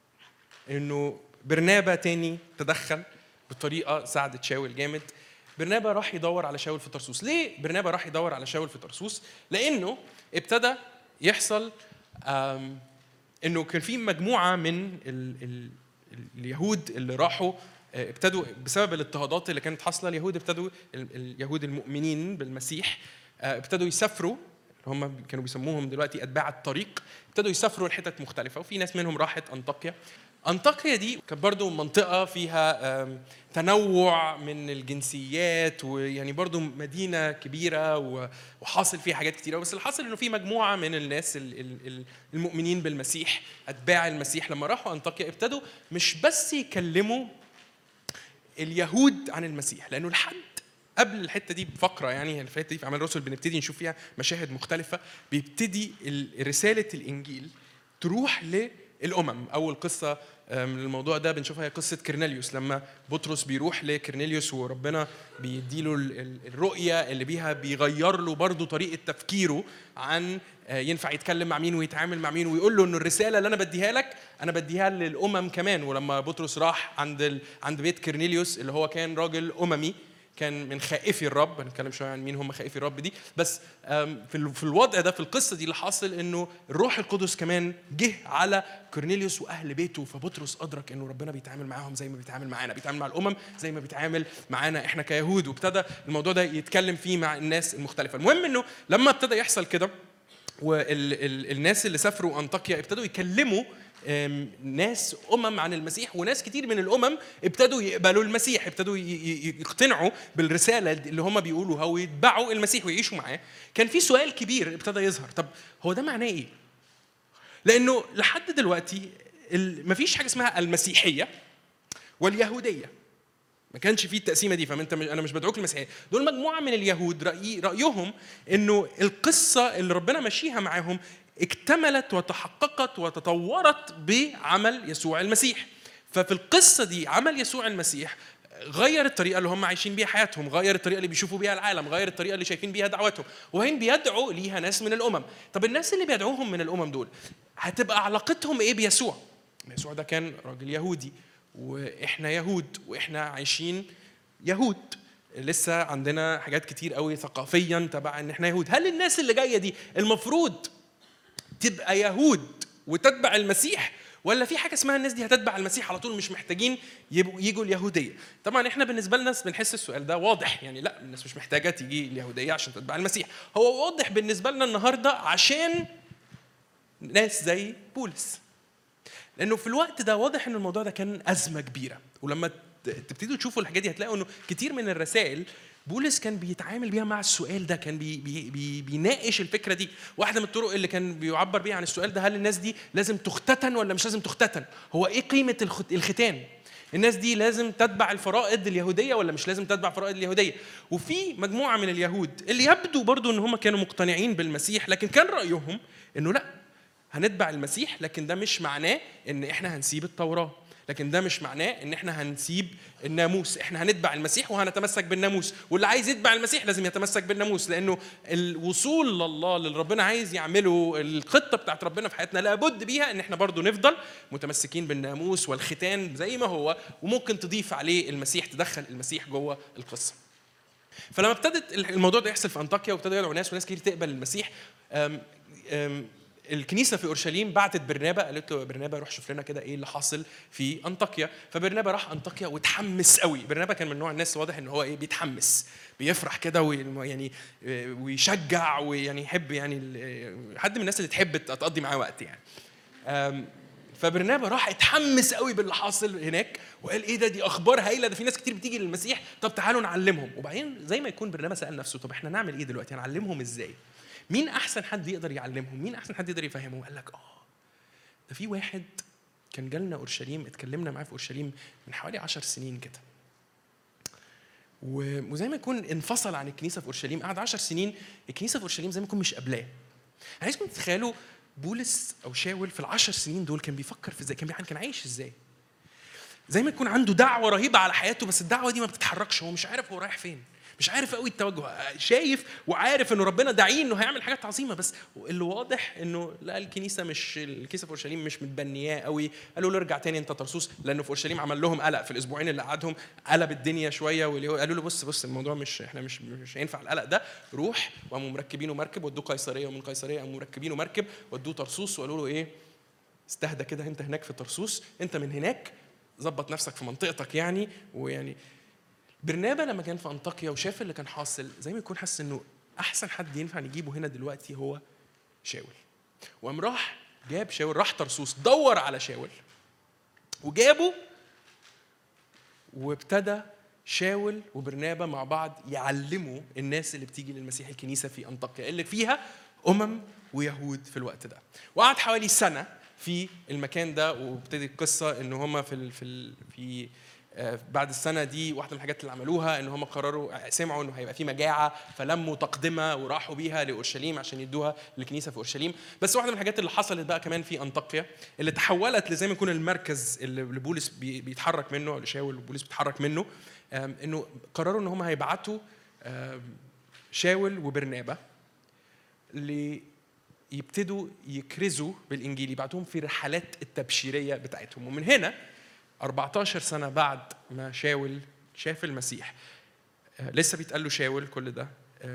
انه برنابا تاني تدخل بطريقه ساعدت شاول جامد برنابا راح يدور على شاول في طرسوس ليه برنابا راح يدور على شاول في طرسوس لانه ابتدى يحصل آم، انه كان في مجموعه من ال ال اليهود اللي راحوا آه، ابتدوا بسبب الاضطهادات اللي كانت حاصله اليهود ابتدوا ال- اليهود المؤمنين بالمسيح آه، ابتدوا يسافروا اللي هم كانوا بيسموهم دلوقتي اتباع الطريق ابتدوا يسافروا لحتت مختلفه وفي ناس منهم راحت انطاكيا انطاكيا دي كانت برضو منطقه فيها آم، تنوع من الجنسيات ويعني برضو مدينه كبيره و- وحاصل فيها حاجات كتيره بس اللي حاصل انه في مجموعه من الناس ال- ال- ال- المؤمنين بالمسيح اتباع المسيح لما راحوا انطاكيا ابتدوا مش بس يكلموا اليهود عن المسيح لانه لحد قبل الحته دي بفقره يعني الحته دي في اعمال الرسل بنبتدي نشوف فيها مشاهد مختلفه بيبتدي ال- رساله الانجيل تروح للامم اول قصه آه، من الموضوع ده بنشوفها هي قصه كرنيليوس لما بطرس بيروح لكرنيليوس وربنا بيديله ال- ال- الرؤيه اللي بيها بيغير له برضه طريقه تفكيره عن آه، ينفع يتكلم مع مين ويتعامل مع مين ويقول له انه الرساله اللي انا بديها لك انا بديها للامم كمان ولما بطرس راح عند ال... عند بيت كرنيليوس اللي هو كان راجل اممي كان من خائفي الرب هنتكلم شويه عن مين هم خائفي الرب دي بس آم، في ال- في الوضع ده في القصه دي اللي حاصل انه الروح القدس كمان جه على كورنيليوس واهل بيته فبطرس ادرك انه ربنا بيتعامل معاهم زي ما بيتعامل معانا بيتعامل مع الامم زي ما بيتعامل معانا احنا كيهود وابتدى الموضوع ده يتكلم فيه مع الناس المختلفه المهم انه لما ابتدى يحصل كده والناس اللي سافروا انطاكيا ابتدوا يكلموا آم، ناس امم عن المسيح وناس كتير من الامم ابتدوا يقبلوا المسيح ابتدوا ي- ي- يقتنعوا بالرساله اللي هم بيقولوها ويتبعوا المسيح ويعيشوا معاه كان في سؤال كبير ابتدى يظهر طب هو ده معناه ايه لانه لحد دلوقتي ال- مفيش حاجه اسمها المسيحيه واليهوديه ما كانش فيه التقسيمه دي فانت انا مش بدعوك للمسيحيه دول مجموعه من اليهود رأي رايهم انه القصه اللي ربنا ماشيها معاهم اكتملت وتحققت وتطورت بعمل يسوع المسيح ففي القصه دي عمل يسوع المسيح غير الطريقه اللي هم عايشين بيها حياتهم غير الطريقه اللي بيشوفوا بيها العالم غير الطريقه اللي شايفين بيها دعوتهم وهين بيدعوا ليها ناس من الامم طب الناس اللي بيدعوهم من الامم دول هتبقى علاقتهم ايه بيسوع يسوع ده كان راجل يهودي واحنا يهود واحنا عايشين يهود لسه عندنا حاجات كتير قوي ثقافيا تبع ان احنا يهود هل الناس اللي جايه دي المفروض تبقى يهود وتتبع المسيح ولا في حاجه اسمها الناس دي هتتبع المسيح على طول مش محتاجين يبقوا يجوا اليهوديه طبعا احنا بالنسبه لنا بنحس السؤال ده واضح يعني لا الناس مش محتاجه تيجي اليهوديه عشان تتبع المسيح هو واضح بالنسبه لنا النهارده عشان ناس زي بولس لانه في الوقت ده واضح ان الموضوع ده كان ازمه كبيره ولما ت- تبتدوا تشوفوا الحاجات دي هتلاقوا انه كتير من الرسائل بولس كان بيتعامل بيها مع السؤال ده كان بي بي بي بيناقش الفكره دي واحده من الطرق اللي كان بيعبر بيها عن السؤال ده هل الناس دي لازم تختتن ولا مش لازم تختتن هو ايه قيمه الخت- الختان الناس دي لازم تتبع الفرائض اليهوديه ولا مش لازم تتبع الفرائض اليهوديه وفي مجموعه من اليهود اللي يبدو برضو ان هم كانوا مقتنعين بالمسيح لكن كان رايهم انه لا هنتبع المسيح لكن ده مش معناه ان احنا هنسيب التوراه لكن ده مش معناه ان احنا هنسيب الناموس احنا هنتبع المسيح وهنتمسك بالناموس واللي عايز يتبع المسيح لازم يتمسك بالناموس لانه الوصول لله اللي ربنا عايز يعمله الخطه بتاعت ربنا في حياتنا لابد بيها ان احنا برضو نفضل متمسكين بالناموس والختان زي ما هو وممكن تضيف عليه المسيح تدخل المسيح جوه القصه فلما ابتدت الموضوع ده يحصل في انطاكيا وابتدوا يدعوا ناس وناس كتير تقبل المسيح أم أم الكنيسه في اورشليم بعتت برنابا قالت له برنابا روح شوف لنا كده ايه اللي حاصل في انطاكيا فبرنابا راح انطاكيا وتحمس قوي برنابا كان من نوع الناس واضح ان هو ايه بيتحمس بيفرح كده ويعني ويشجع ويعني يحب يعني حد من الناس اللي تحب تقضي معاه وقت يعني فبرنابا راح اتحمس قوي باللي حاصل هناك وقال ايه ده دي اخبار هايله ده في ناس كتير بتيجي للمسيح طب تعالوا نعلمهم وبعدين زي ما يكون برنابا سال نفسه طب احنا نعمل ايه دلوقتي هنعلمهم ازاي مين احسن حد يقدر يعلمهم مين احسن حد يقدر يفهمهم قال لك اه ده في واحد كان جالنا اورشليم اتكلمنا معاه في اورشليم من حوالي عشر سنين كده وزي ما يكون انفصل عن الكنيسه في اورشليم قعد عشر سنين الكنيسه في اورشليم زي ما يكون مش قابلاه عايزكم تتخيلوا بولس او شاول في العشر سنين دول كان بيفكر في ازاي كان كان عايش ازاي زي ما يكون عنده دعوه رهيبه على حياته بس الدعوه دي ما بتتحركش هو مش عارف هو رايح فين مش عارف قوي التوجه شايف وعارف انه ربنا داعيه انه هيعمل حاجات عظيمه بس اللي واضح انه لا الكنيسه مش الكنيسه في اورشليم مش متبنياه قوي قالوا له ارجع تاني انت ترسوس لانه في اورشليم عمل لهم قلق في الاسبوعين اللي قعدهم قلب الدنيا شويه قالوا له بص بص الموضوع مش احنا مش مش هينفع القلق ده روح وقاموا مركبينه مركب ودوه قيصريه ومن قيصريه قاموا مركبينه مركب ودوه ترسوس وقالوا له ايه استهدى كده انت هناك في ترسوس انت من هناك ظبط نفسك في منطقتك يعني ويعني برنابا لما كان في انطاكيا وشاف اللي كان حاصل زي ما يكون حاسس انه احسن حد ينفع نجيبه هنا دلوقتي هو شاول وقام راح جاب شاول راح ترسوس دور على شاول وجابه وابتدى شاول وبرنابا مع بعض يعلموا الناس اللي بتيجي للمسيح الكنيسه في انطاكيا اللي فيها امم ويهود في الوقت ده وقعد حوالي سنه في المكان ده وابتدي القصه ان هم في في في آه، بعد السنه دي واحده من الحاجات اللي عملوها ان هم قرروا سمعوا انه هيبقى في مجاعه فلموا تقدمه وراحوا بيها لاورشليم عشان يدوها للكنيسه في اورشليم بس واحده من الحاجات اللي حصلت بقى كمان في انطاكيا اللي تحولت لزي ما يكون المركز اللي بولس بيتحرك منه لشاول وبولس بيتحرك منه انه قرروا ان هم هيبعتوا شاول وبرنابا يبتدوا يكرزوا بالانجيل يبعتوهم في رحلات التبشيريه بتاعتهم ومن هنا 14 سنة بعد ما شاول شاف المسيح آه، لسه بيتقال له شاول كل ده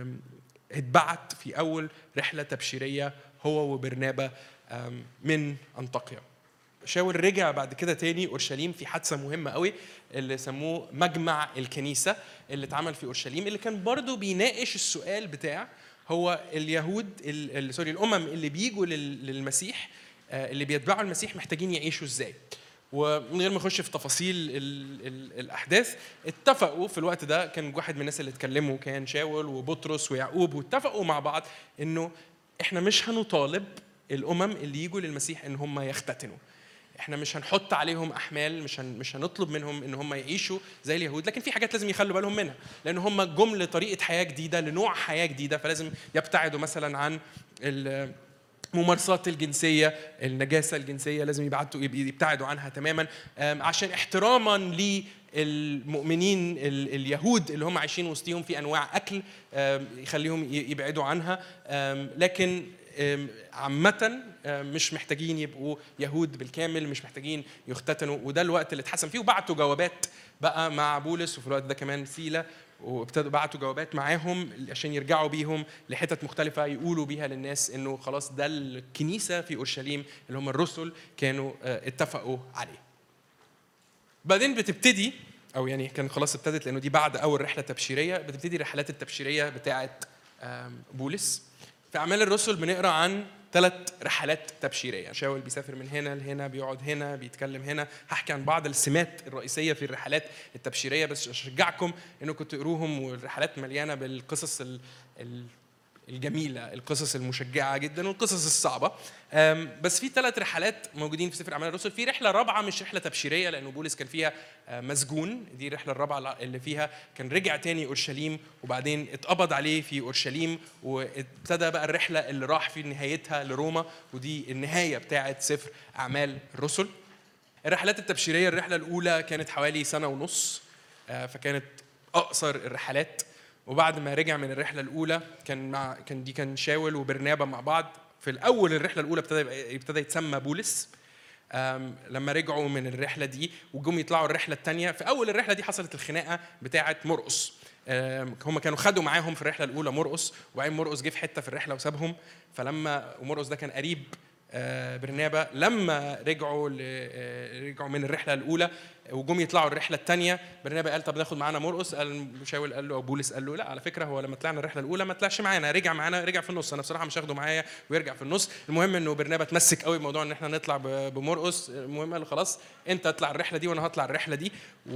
اتبعت في أول رحلة تبشيرية هو وبرنابا من أنطاكيا شاول رجع بعد كده تاني اورشليم في حادثه مهمه قوي اللي سموه مجمع الكنيسه اللي اتعمل في اورشليم اللي كان برضه بيناقش السؤال بتاع هو اليهود سوري الامم اللي بيجوا للمسيح آه، اللي بيتبعوا المسيح محتاجين يعيشوا ازاي ومن غير ما اخش في تفاصيل ال ال الاحداث اتفقوا في الوقت ده كان واحد من الناس اللي اتكلموا كان شاول وبطرس ويعقوب واتفقوا مع بعض انه احنا مش هنطالب الامم اللي يجوا للمسيح ان هم يختتنوا احنا مش هنحط عليهم احمال مش هن مش هنطلب منهم ان هم يعيشوا زي اليهود لكن في حاجات لازم يخلوا بالهم منها لان هم جم لطريقه حياه جديده لنوع حياه جديده فلازم يبتعدوا مثلا عن ممارسات الجنسية النجاسة الجنسية لازم يبعدوا يبتعدوا عنها تماما عشان احتراما للمؤمنين اليهود اللي هم عايشين وسطيهم في أنواع أكل يخليهم يبعدوا عنها لكن عامة مش محتاجين يبقوا يهود بالكامل مش محتاجين يختتنوا وده الوقت اللي اتحسن فيه وبعتوا جوابات بقى مع بولس وفي الوقت ده كمان سيلا وابتدوا بعتوا جوابات معاهم عشان يرجعوا بيهم لحتت مختلفة يقولوا بيها للناس انه خلاص ده الكنيسة في اورشليم اللي هم الرسل كانوا آه، اتفقوا عليه. بعدين بتبتدي او يعني كان خلاص ابتدت لانه دي بعد اول رحله تبشيريه بتبتدي الرحلات التبشيريه بتاعه بولس في اعمال الرسل بنقرا عن ثلاث رحلات تبشيريه شاول بيسافر من هنا لهنا بيقعد هنا بيتكلم هنا هحكي عن بعض السمات الرئيسيه في الرحلات التبشيريه بس اشجعكم انكم تقروهم والرحلات مليانه بالقصص الجميله القصص المشجعه جدا والقصص الصعبه أم، بس في ثلاث رحلات موجودين في سفر اعمال الرسل في رحله رابعه مش رحله تبشيريه لانه بولس كان فيها آه، مسجون دي الرحله الرابعه اللي فيها كان رجع تاني اورشليم وبعدين اتقبض عليه في اورشليم وابتدى بقى الرحله اللي راح في نهايتها لروما ودي النهايه بتاعه سفر اعمال الرسل الرحلات التبشيريه الرحله الاولى كانت حوالي سنه ونص آه، فكانت اقصر الرحلات وبعد ما رجع من الرحله الاولى كان مع كان دي كان شاول وبرنابا مع بعض في الاول الرحله الاولى ابتدى يبقى- ابتدى يتسمى بولس آم، لما رجعوا من الرحله دي وجم يطلعوا الرحله الثانيه في اول الرحله دي حصلت الخناقه بتاعه مرقس آم، هم كانوا خدوا معاهم في الرحله الاولى مرقس وبعدين مرقس جه في حته في الرحله وسابهم فلما ومرقس ده كان قريب آه، برنابا لما رجعوا ل- آه، رجعوا من الرحله الاولى وجم يطلعوا الرحله الثانيه برنابا قال طب ناخد معانا مرقس قال شاول قال له او بولس قال له لا على فكره هو لما طلعنا الرحله الاولى ما طلعش معانا رجع معانا رجع في النص انا بصراحه مش هاخده معايا ويرجع في النص المهم انه برنابا اتمسك قوي بموضوع ان احنا نطلع ب- بمرقس المهم قال له خلاص انت اطلع الرحله دي وانا هطلع الرحله دي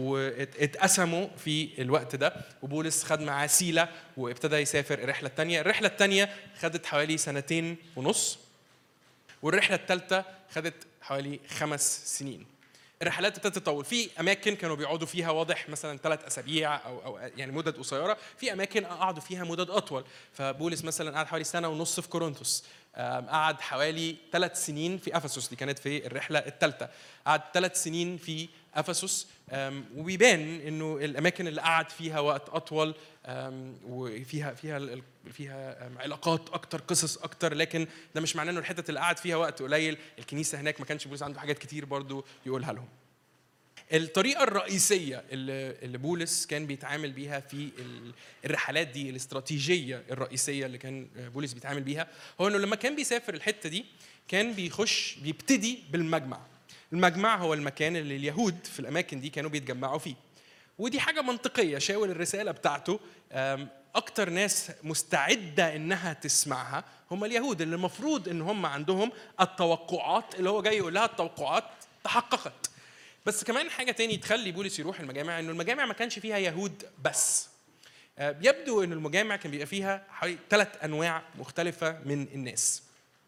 واتقسموا في الوقت ده وبولس خد معاه سيله وابتدى يسافر الرحله الثانيه الرحله الثانيه خدت حوالي سنتين ونص والرحله الثالثه خدت حوالي خمس سنين الرحلات ابتدت تطول في اماكن كانوا بيقعدوا فيها واضح مثلا ثلاث اسابيع او او يعني مدد قصيره في اماكن قعدوا فيها مدد اطول فبولس مثلا قعد حوالي سنه ونص في كورنثوس آم، قعد حوالي ثلاث سنين في افسس دي كانت في الرحله الثالثه قعد ثلاث سنين في افسس آم، وبيبان انه الاماكن اللي قعد فيها وقت اطول آم، وفيها فيها ال- فيها آم، علاقات اكتر قصص اكتر لكن ده مش معناه انه الحتت اللي قعد فيها وقت قليل الكنيسه هناك ما كانش بولس عنده حاجات كتير برضو يقولها لهم الطريقة الرئيسية اللي اللي بولس كان بيتعامل بيها في ال- الرحلات دي الاستراتيجية الرئيسية اللي كان بولس بيتعامل بيها هو انه لما كان بيسافر الحتة دي كان بيخش بيبتدي بالمجمع المجمع هو المكان اللي اليهود في الأماكن دي كانوا بيتجمعوا فيه ودي حاجة منطقية شاول الرسالة بتاعته أم، أكتر ناس مستعدة إنها تسمعها هم اليهود اللي المفروض إن هم عندهم التوقعات اللي هو جاي يقول لها التوقعات تحققت بس كمان حاجة تاني تخلي بولس يروح المجامع إنه المجامع ما كانش فيها يهود بس آه، يبدو إن المجامع كان بيبقى فيها حوالي ثلاث أنواع مختلفة من الناس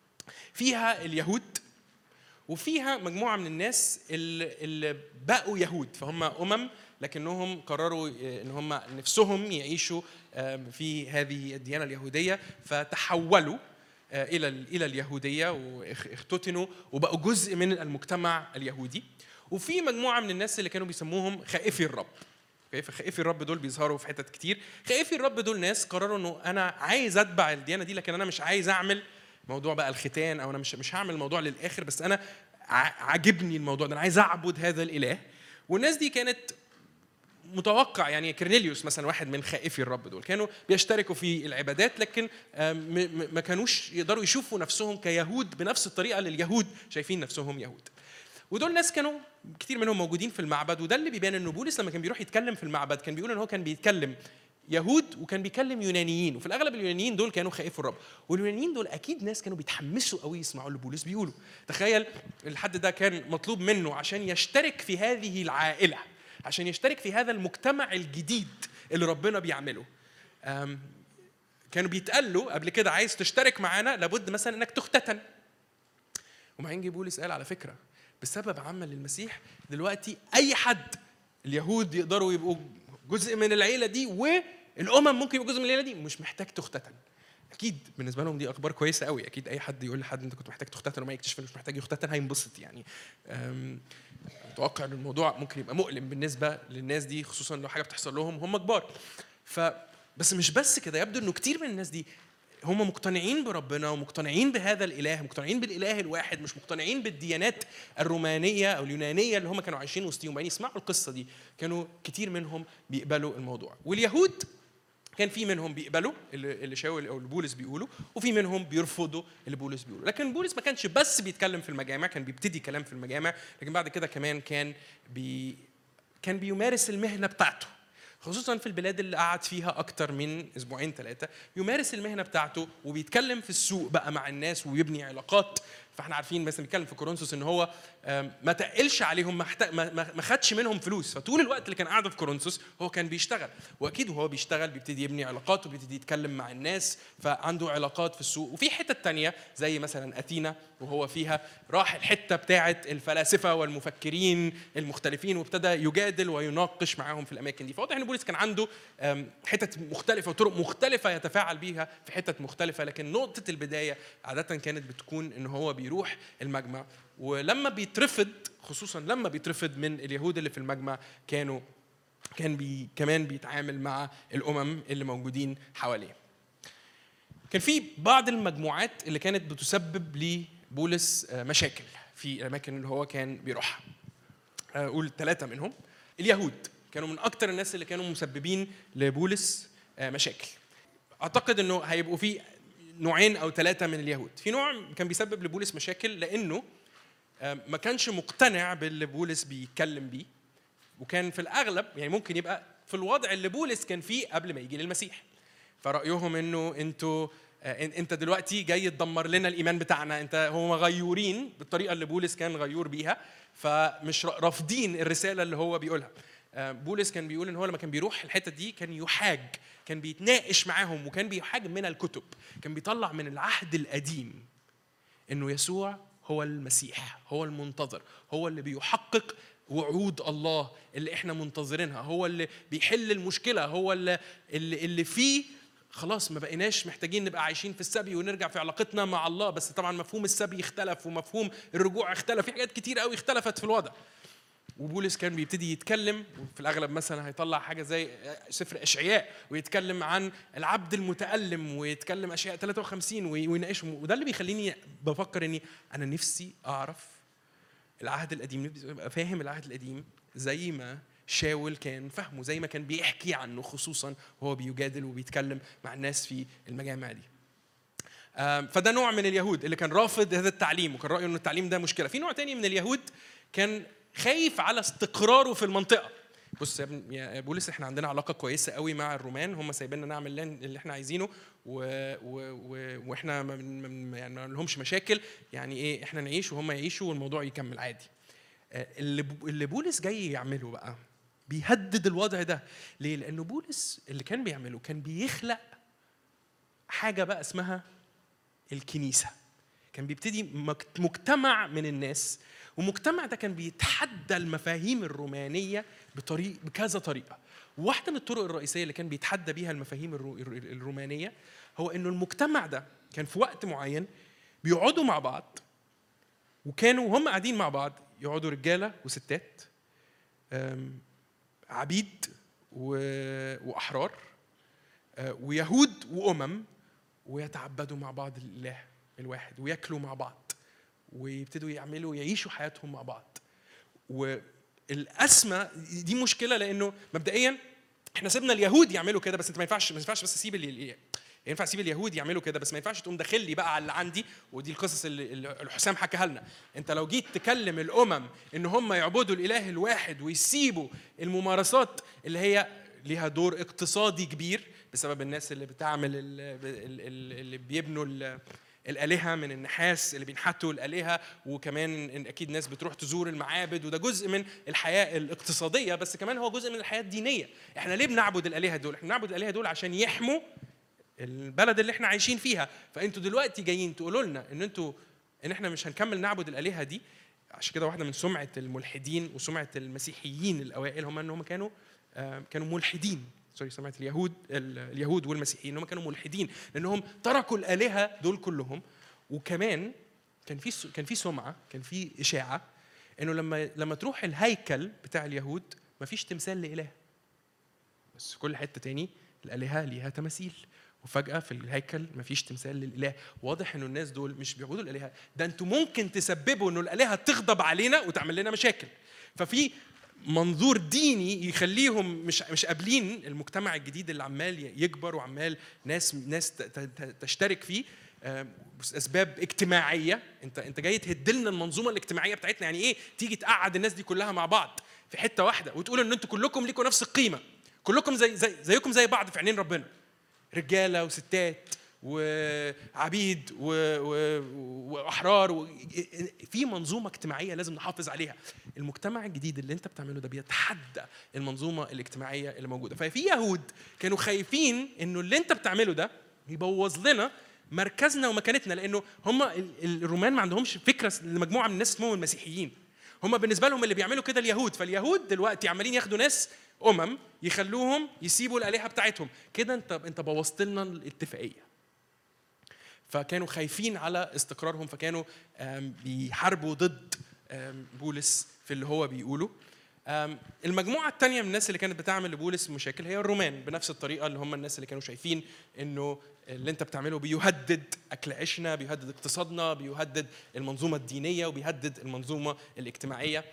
فيها اليهود وفيها مجموعه من الناس اللي, اللي بقوا يهود فهم امم لكنهم قرروا ان هم نفسهم يعيشوا آم، في هذه الديانه اليهوديه فتحولوا آه، الى الى اليهوديه واختتنوا وبقوا جزء من المجتمع اليهودي وفي مجموعه من الناس اللي كانوا بيسموهم خائفي الرب اوكي فخائفي الرب دول بيظهروا في حتت كتير خائفي الرب دول ناس قرروا انه انا عايز اتبع الديانه دي لكن انا مش عايز اعمل موضوع بقى الختان او انا مش مش هعمل الموضوع للاخر بس انا ع- عاجبني الموضوع ده انا عايز اعبد هذا الاله والناس دي كانت متوقع يعني كرنيليوس مثلا واحد من خائفي الرب دول كانوا بيشتركوا في العبادات لكن آم، م- م- ما كانوش يقدروا يشوفوا نفسهم كيهود بنفس الطريقه اللي اليهود شايفين نفسهم يهود ودول ناس كانوا كتير منهم موجودين في المعبد وده اللي بيبان انه بولس لما كان بيروح يتكلم في المعبد كان بيقول ان هو كان بيتكلم يهود وكان بيكلم يونانيين وفي الاغلب اليونانيين دول كانوا خائفوا الرب واليونانيين دول اكيد ناس كانوا بيتحمسوا قوي يسمعوا اللي بولس بيقوله تخيل الحد ده كان مطلوب منه عشان يشترك في هذه العائله عشان يشترك في هذا المجتمع الجديد اللي ربنا بيعمله أم، كانوا بيتقال له قبل كده عايز تشترك معانا لابد مثلا انك تختتن وبعدين جه بولس قال على فكره بسبب عمل المسيح دلوقتي اي حد اليهود يقدروا يبقوا جزء من العيله دي والامم ممكن يبقوا جزء من العيله دي مش محتاج تختتن اكيد بالنسبه لهم دي اخبار كويسه قوي اكيد اي حد يقول لحد انت كنت محتاج تختتن وما يكتشف انه مش محتاج يختتن هينبسط يعني أم، اتوقع ان الموضوع ممكن يبقى مؤلم بالنسبه للناس دي خصوصا لو حاجه بتحصل لهم هم كبار ف بس مش بس كده يبدو انه كتير من الناس دي هم مقتنعين بربنا ومقتنعين بهذا الاله مقتنعين بالاله الواحد مش مقتنعين بالديانات الرومانيه او اليونانيه اللي هم كانوا عايشين وسطيهم وبعدين يسمعوا القصه دي كانوا كتير منهم بيقبلوا الموضوع واليهود كان في منهم بيقبلوا اللي اللي شاول او اللي بولس بيقولوا وفي منهم بيرفضوا اللي بولس بيقوله لكن بولس ما كانش بس بيتكلم في المجامع كان بيبتدي كلام في المجامع لكن بعد كده كمان كان بي كان بيمارس المهنه بتاعته خصوصا في البلاد اللي قعد فيها اكتر من اسبوعين ثلاثه يمارس المهنه بتاعته وبيتكلم في السوق بقى مع الناس ويبني علاقات فاحنا عارفين مثلا بيتكلم في كورنثوس ان هو ما تقلش عليهم ما, ما خدش منهم فلوس فطول الوقت اللي كان قاعد في كورنثوس هو كان بيشتغل واكيد وهو بيشتغل بيبتدي يبني علاقات وبيبتدي يتكلم مع الناس فعنده علاقات في السوق وفي حتت تانية زي مثلا اثينا وهو فيها راح الحته بتاعه الفلاسفه والمفكرين المختلفين وابتدى يجادل ويناقش معاهم في الاماكن دي فواضح ان بولس كان عنده حتت مختلفه وطرق مختلفه يتفاعل بيها في حتت مختلفه لكن نقطه البدايه عاده كانت بتكون ان هو بيروح المجمع ولما بيترفض خصوصا لما بيترفض من اليهود اللي في المجمع كانوا كان بي كمان بيتعامل مع الامم اللي موجودين حواليه كان في بعض المجموعات اللي كانت بتسبب لبولس آه، مشاكل في الاماكن اللي هو كان بيروحها آه، اقول ثلاثه منهم اليهود كانوا من اكثر الناس اللي كانوا مسببين لبولس آه، مشاكل اعتقد انه هيبقوا في نوعين او ثلاثه من اليهود في نوع كان بيسبب لبولس مشاكل لانه ما كانش مقتنع باللي بولس بيتكلم بيه وكان في الاغلب يعني ممكن يبقى في الوضع اللي بولس كان فيه قبل ما يجي للمسيح فرايهم انه انتوا انت دلوقتي جاي تدمر لنا الايمان بتاعنا انت هم غيورين بالطريقه اللي بولس كان غيور بيها فمش رافضين الرساله اللي هو بيقولها بولس كان بيقول ان هو لما كان بيروح الحته دي كان يحاج كان بيتناقش معاهم وكان بيحاج من الكتب كان بيطلع من العهد القديم انه يسوع هو المسيح هو المنتظر هو اللي بيحقق وعود الله اللي احنا منتظرينها هو اللي بيحل المشكله هو اللي اللي, اللي فيه خلاص ما بقيناش محتاجين نبقى عايشين في السبي ونرجع في علاقتنا مع الله بس طبعا مفهوم السبي اختلف ومفهوم الرجوع اختلف في حاجات كتير قوي اختلفت في الوضع وبولس كان بيبتدي يتكلم وفي الاغلب مثلا هيطلع حاجه زي سفر اشعياء ويتكلم عن العبد المتالم ويتكلم اشعياء 53 ويناقشهم وده اللي بيخليني بفكر اني انا نفسي اعرف العهد القديم ابقى فاهم العهد القديم زي ما شاول كان فاهمه زي ما كان بيحكي عنه خصوصا وهو بيجادل وبيتكلم مع الناس في المجامع دي فده نوع من اليهود اللي كان رافض هذا التعليم وكان رايه انه التعليم ده مشكله في نوع تاني من اليهود كان خايف على استقراره في المنطقه بص يا ابن يا بولس احنا عندنا علاقه كويسه قوي مع الرومان هم سايبيننا نعمل اللي احنا عايزينه و... و... و... واحنا ما يعني ما لهمش مشاكل يعني ايه احنا نعيش وهم يعيشوا والموضوع يكمل عادي آه، اللي اللي بولس جاي يعمله بقى بيهدد الوضع ده ليه لانه بولس اللي كان بيعمله كان بيخلق حاجه بقى اسمها الكنيسه كان بيبتدي مجتمع من الناس ومجتمع ده كان بيتحدى المفاهيم الرومانيه بطريق بكذا طريقه واحده من الطرق الرئيسيه اللي كان بيتحدى بيها المفاهيم الرومانيه هو انه المجتمع ده كان في وقت معين بيقعدوا مع بعض وكانوا وهم قاعدين مع بعض يقعدوا رجاله وستات عبيد واحرار آه، ويهود وامم ويتعبدوا مع بعض الاله الواحد وياكلوا مع بعض ويبتدوا يعملوا يعيشوا حياتهم مع بعض والأسمى دي مشكلة لأنه مبدئيا احنا سيبنا اليهود يعملوا كده بس انت ما ينفعش ما ينفعش بس اسيب ينفع اسيب اليهود يعملوا كده بس ما ينفعش تقوم داخل لي بقى على اللي عندي ودي القصص اللي حسام حكاها لنا انت لو جيت تكلم الامم ان هم يعبدوا الاله الواحد ويسيبوا الممارسات اللي هي ليها دور اقتصادي كبير بسبب الناس اللي بتعمل اللي بيبنوا الالهه من النحاس اللي بينحتوا الالهه وكمان إن اكيد ناس بتروح تزور المعابد وده جزء من الحياه الاقتصاديه بس كمان هو جزء من الحياه الدينيه احنا ليه بنعبد الالهه دول احنا بنعبد الالهه دول عشان يحموا البلد اللي احنا عايشين فيها فانتوا دلوقتي جايين تقولوا لنا ان انتوا ان احنا مش هنكمل نعبد الالهه دي عشان كده واحده من سمعه الملحدين وسمعه المسيحيين الاوائل هم انهم كانوا آه، كانوا ملحدين سوري سمعت اليهود اليهود والمسيحيين هم كانوا ملحدين لانهم تركوا الالهه دول كلهم وكمان كان في كان في سمعه كان في اشاعه انه لما لما تروح الهيكل بتاع اليهود ما فيش تمثال لاله بس في كل حته تاني الالهه ليها تماثيل وفجاه في الهيكل ما فيش تمثال للاله واضح انه الناس دول مش بيعبدوا الالهه ده انتوا ممكن تسببوا انه الالهه تغضب علينا وتعمل لنا مشاكل ففي منظور ديني يخليهم مش مش قابلين المجتمع الجديد اللي عمال يكبر وعمال ناس ناس تشترك فيه اسباب اجتماعيه انت انت جاي تهد لنا المنظومه الاجتماعيه بتاعتنا يعني ايه تيجي تقعد الناس دي كلها مع بعض في حته واحده وتقول ان انتوا كلكم ليكم نفس القيمه كلكم زي, زي زيكم زي بعض في عينين ربنا رجاله وستات وعبيد و- و- واحرار و... في منظومه اجتماعيه لازم نحافظ عليها المجتمع الجديد اللي انت بتعمله ده بيتحدى المنظومه الاجتماعيه اللي موجوده ففي يهود كانوا خايفين انه اللي انت بتعمله ده يبوظ لنا مركزنا ومكانتنا لانه هم ال- الرومان ما عندهمش فكره لمجموعه من الناس اسمهم المسيحيين هم بالنسبه لهم اللي بيعملوا كده اليهود فاليهود دلوقتي عمالين ياخدوا ناس امم يخلوهم يسيبوا الالهه بتاعتهم كده انت انت بوظت لنا الاتفاقيه فكانوا خايفين على استقرارهم فكانوا آم، بيحاربوا ضد آم، بولس في اللي هو بيقوله آم، المجموعة التانية من الناس اللي كانت بتعمل لبولس مشاكل هي الرومان بنفس الطريقة اللي هم الناس اللي كانوا شايفين انه اللي انت بتعمله بيهدد اكل عيشنا بيهدد اقتصادنا بيهدد المنظومة الدينية وبيهدد المنظومة الاجتماعية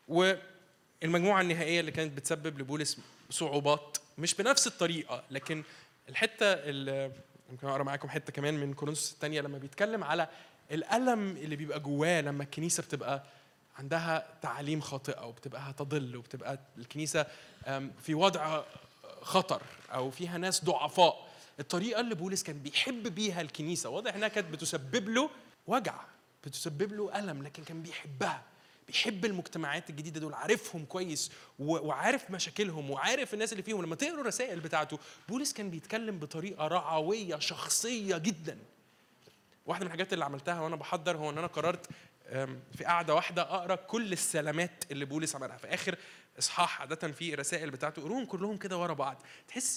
والمجموعة النهائية اللي كانت بتسبب لبولس صعوبات مش بنفس الطريقة لكن الحتة اللي ممكن اقرا معاكم حته كمان من كورنثوس الثانيه لما بيتكلم على الالم اللي بيبقى جواه لما الكنيسه بتبقى عندها تعاليم خاطئه وبتبقى تضل وبتبقى الكنيسه أم، في وضع خطر او فيها ناس ضعفاء الطريقه اللي بولس كان بيحب بيها الكنيسه واضح انها كانت بتسبب له وجع بتسبب له الم لكن كان بيحبها بيحب المجتمعات الجديده دول عارفهم كويس و- وعارف مشاكلهم وعارف الناس اللي فيهم لما تقروا الرسائل بتاعته بولس كان بيتكلم بطريقه رعويه شخصيه جدا واحده من الحاجات اللي عملتها وانا بحضر هو ان انا قررت أم، في قعده واحده اقرا كل السلامات اللي بولس عملها في اخر اصحاح عاده في الرسائل بتاعته قروهم كلهم كده ورا بعض تحس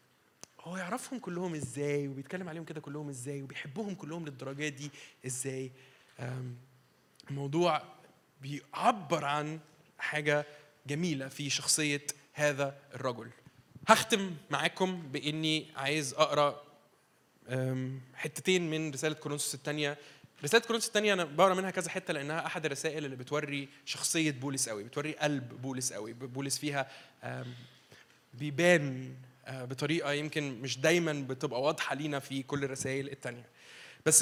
هو يعرفهم كلهم ازاي وبيتكلم عليهم كده كلهم ازاي وبيحبهم كلهم للدرجه دي ازاي أم، الموضوع بيعبر عن حاجه جميله في شخصيه هذا الرجل هختم معاكم باني عايز اقرا أم، حتتين من رساله كورنثوس الثانيه رساله كورنثوس الثانيه انا بقرا منها كذا حته لانها احد الرسائل اللي بتوري شخصيه بولس قوي بتوري قلب بولس قوي بولس فيها أم، بيبان آه، بطريقه يمكن مش دايما بتبقى واضحه لينا في كل الرسائل الثانيه بس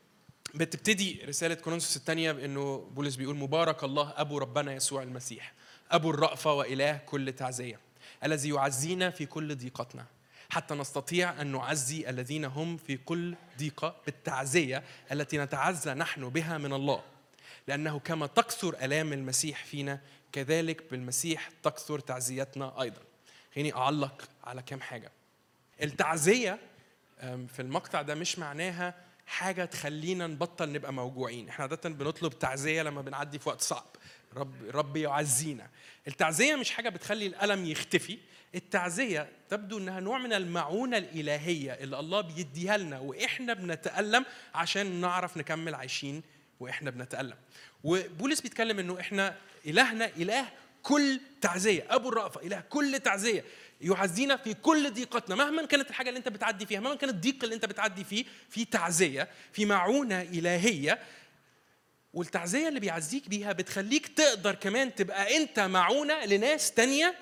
بتبتدي رسالة كورنثوس الثانية بأنه بولس بيقول مبارك الله أبو ربنا يسوع المسيح أبو الرأفة وإله كل تعزية الذي يعزينا في كل ضيقتنا حتى نستطيع أن نعزي الذين هم في كل ضيقة بالتعزية التي نتعزى نحن بها من الله لأنه كما تكثر آلام المسيح فينا كذلك بالمسيح تكثر تعزيتنا أيضا خليني أعلق على كام حاجة التعزية أم، في المقطع ده مش معناها حاجة تخلينا نبطل نبقى موجوعين احنا عادة بنطلب تعزية لما بنعدي في وقت صعب رب رب يعزينا التعزية مش حاجة بتخلي الألم يختفي التعزية تبدو انها نوع من المعونة الإلهية اللي الله بيديها لنا واحنا بنتألم عشان نعرف نكمل عايشين واحنا بنتألم وبولس بيتكلم انه احنا إلهنا إله كل تعزية أبو الرأفة إله كل تعزية يعزينا في كل ضيقتنا مهما كانت الحاجة اللي أنت بتعدي فيها مهما كان الضيق اللي أنت بتعدي فيه في تعزية في معونة إلهية والتعزية اللي بيعزيك بيها بتخليك تقدر كمان تبقى أنت معونة لناس تانية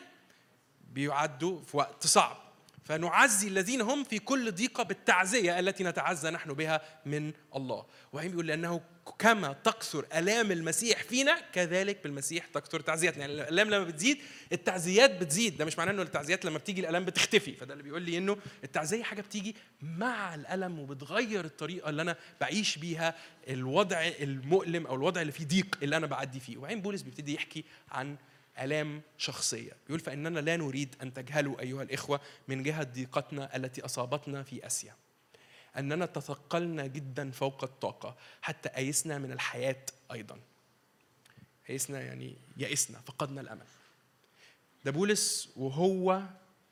بيعدوا في وقت صعب فنعزي الذين هم في كل ضيقة بالتعزية التي نتعزى نحن بها من الله وبعدين بيقول لأنه كما تكثر آلام المسيح فينا كذلك بالمسيح تكثر تعزيتنا يعني الآلام لما بتزيد التعزيات بتزيد ده مش معناه انه التعزيات لما بتيجي الآلام بتختفي فده اللي بيقول لي انه التعزية حاجة بتيجي مع الألم وبتغير الطريقة اللي أنا بعيش بيها الوضع المؤلم أو الوضع اللي فيه ضيق اللي أنا بعدي فيه وبعدين بولس بيبتدي يحكي عن آلام شخصية بيقول فإننا لا نريد أن تجهلوا أيها الإخوة من جهة ضيقتنا التي أصابتنا في آسيا أننا تثقلنا جدا فوق الطاقة حتى أيسنا من الحياة أيضا أيسنا يعني يئسنا فقدنا الأمل ده بولس وهو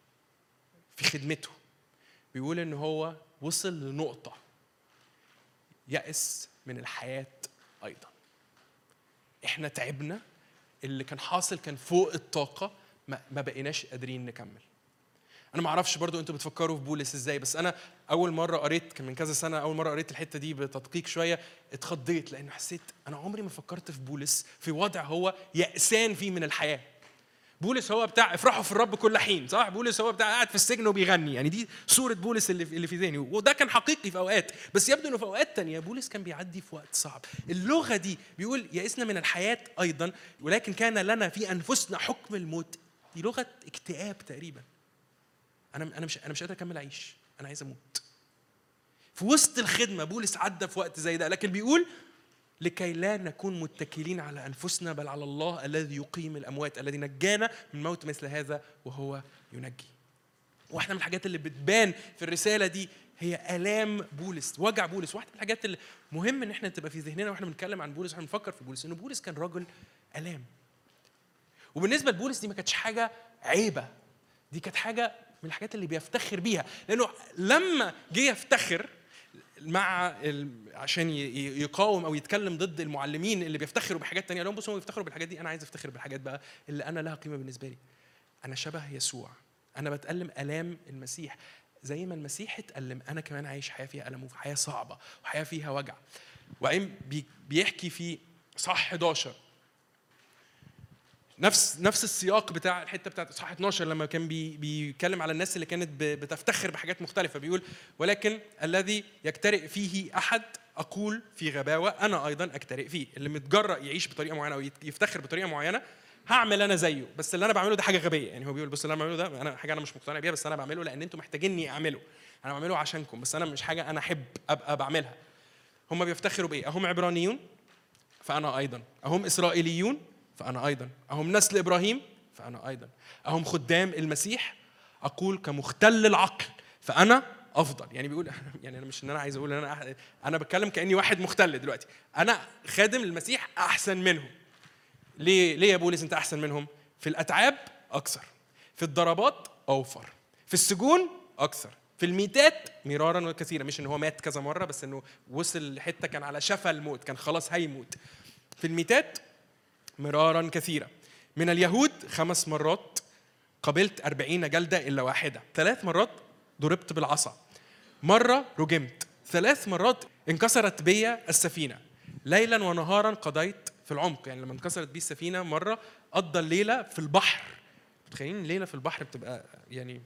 في خدمته بيقول إن هو وصل لنقطة يأس من الحياة أيضا احنا تعبنا اللي كان حاصل كان فوق الطاقه ما ما بقيناش قادرين نكمل انا ما اعرفش برضو انتوا بتفكروا في بولس ازاي بس انا اول مره قريت كان من كذا سنه اول مره قريت الحته دي بتدقيق شويه اتخضيت لانه حسيت انا عمري ما فكرت في بولس في وضع هو يأسان فيه من الحياه بولس هو بتاع افرحوا في الرب كل حين صح بولس هو بتاع قاعد في السجن وبيغني يعني دي صوره بولس اللي في اللي في ذهني وده كان حقيقي في اوقات بس يبدو انه في اوقات تانية بولس كان بيعدي في وقت صعب اللغه دي بيقول يئسنا من الحياه ايضا ولكن كان لنا في انفسنا حكم الموت دي لغه اكتئاب تقريبا انا انا مش انا مش قادر اكمل اعيش انا عايز اموت في وسط الخدمه بولس عدى في وقت زي ده لكن بيقول لكي لا نكون متكلين على انفسنا بل على الله الذي يقيم الاموات الذي نجانا من موت مثل هذا وهو ينجي واحده من الحاجات اللي بتبان في الرساله دي هي الام بولس وجع بولس واحده من الحاجات اللي مهم ان احنا تبقى في ذهننا واحنا بنتكلم عن بولس واحنا بنفكر في بولس ان بولس كان رجل الام وبالنسبه لبولس دي ما كانتش حاجه عيبه دي كانت حاجه من الحاجات اللي بيفتخر بيها لانه لما جه يفتخر مع ال... عشان ي- يقاوم او يتكلم ضد المعلمين اللي بيفتخروا بحاجات تانية لهم بصوا هم بيفتخروا بالحاجات دي انا عايز افتخر بالحاجات بقى اللي انا لها قيمه بالنسبه لي انا شبه يسوع انا بتالم الام المسيح زي ما المسيح اتالم انا كمان عايش حياه فيها الم وحياه صعبه وحياه فيها وجع وبعدين بي... بيحكي في صح 11 نفس نفس السياق بتاع الحته بتاعت اصحاح 12 لما كان بي بيتكلم على الناس اللي كانت ب- بتفتخر بحاجات مختلفه بيقول ولكن الذي يجترئ فيه احد اقول في غباوه انا ايضا اجترئ فيه اللي متجرأ يعيش بطريقه معينه او يت- يفتخر بطريقه معينه هعمل انا زيه بس اللي انا بعمله ده حاجه غبيه يعني هو بيقول بص اللي انا بعمله ده انا حاجه انا مش مقتنع بيها بس انا بعمله لان انتم محتاجيني اعمله انا بعمله عشانكم بس انا مش حاجه انا احب ابقى بعملها هم بيفتخروا بايه اهم عبرانيون فأنا أيضا أهم إسرائيليون فأنا أيضا أهم نسل إبراهيم فأنا أيضا أهم خدام المسيح أقول كمختل العقل فأنا أفضل يعني بيقول يعني أنا مش إن أنا عايز أقول إن أنا أح- أنا بتكلم كأني واحد مختل دلوقتي أنا خادم المسيح أحسن منهم ليه ليه يا بولس أنت أحسن منهم في الأتعاب أكثر في الضربات أوفر في السجون أكثر في الميتات مرارا وكثيرا مش ان هو مات كذا مره بس انه وصل لحته كان على شفا الموت كان خلاص هيموت في الميتات مرارا كثيرا من اليهود خمس مرات قبلت أربعين جلدة إلا واحدة ثلاث مرات ضربت بالعصا مرة رجمت ثلاث مرات انكسرت بي السفينة ليلا ونهارا قضيت في العمق يعني لما انكسرت بي السفينة مرة قضى الليلة في البحر متخيلين ليلة في البحر بتبقى يعني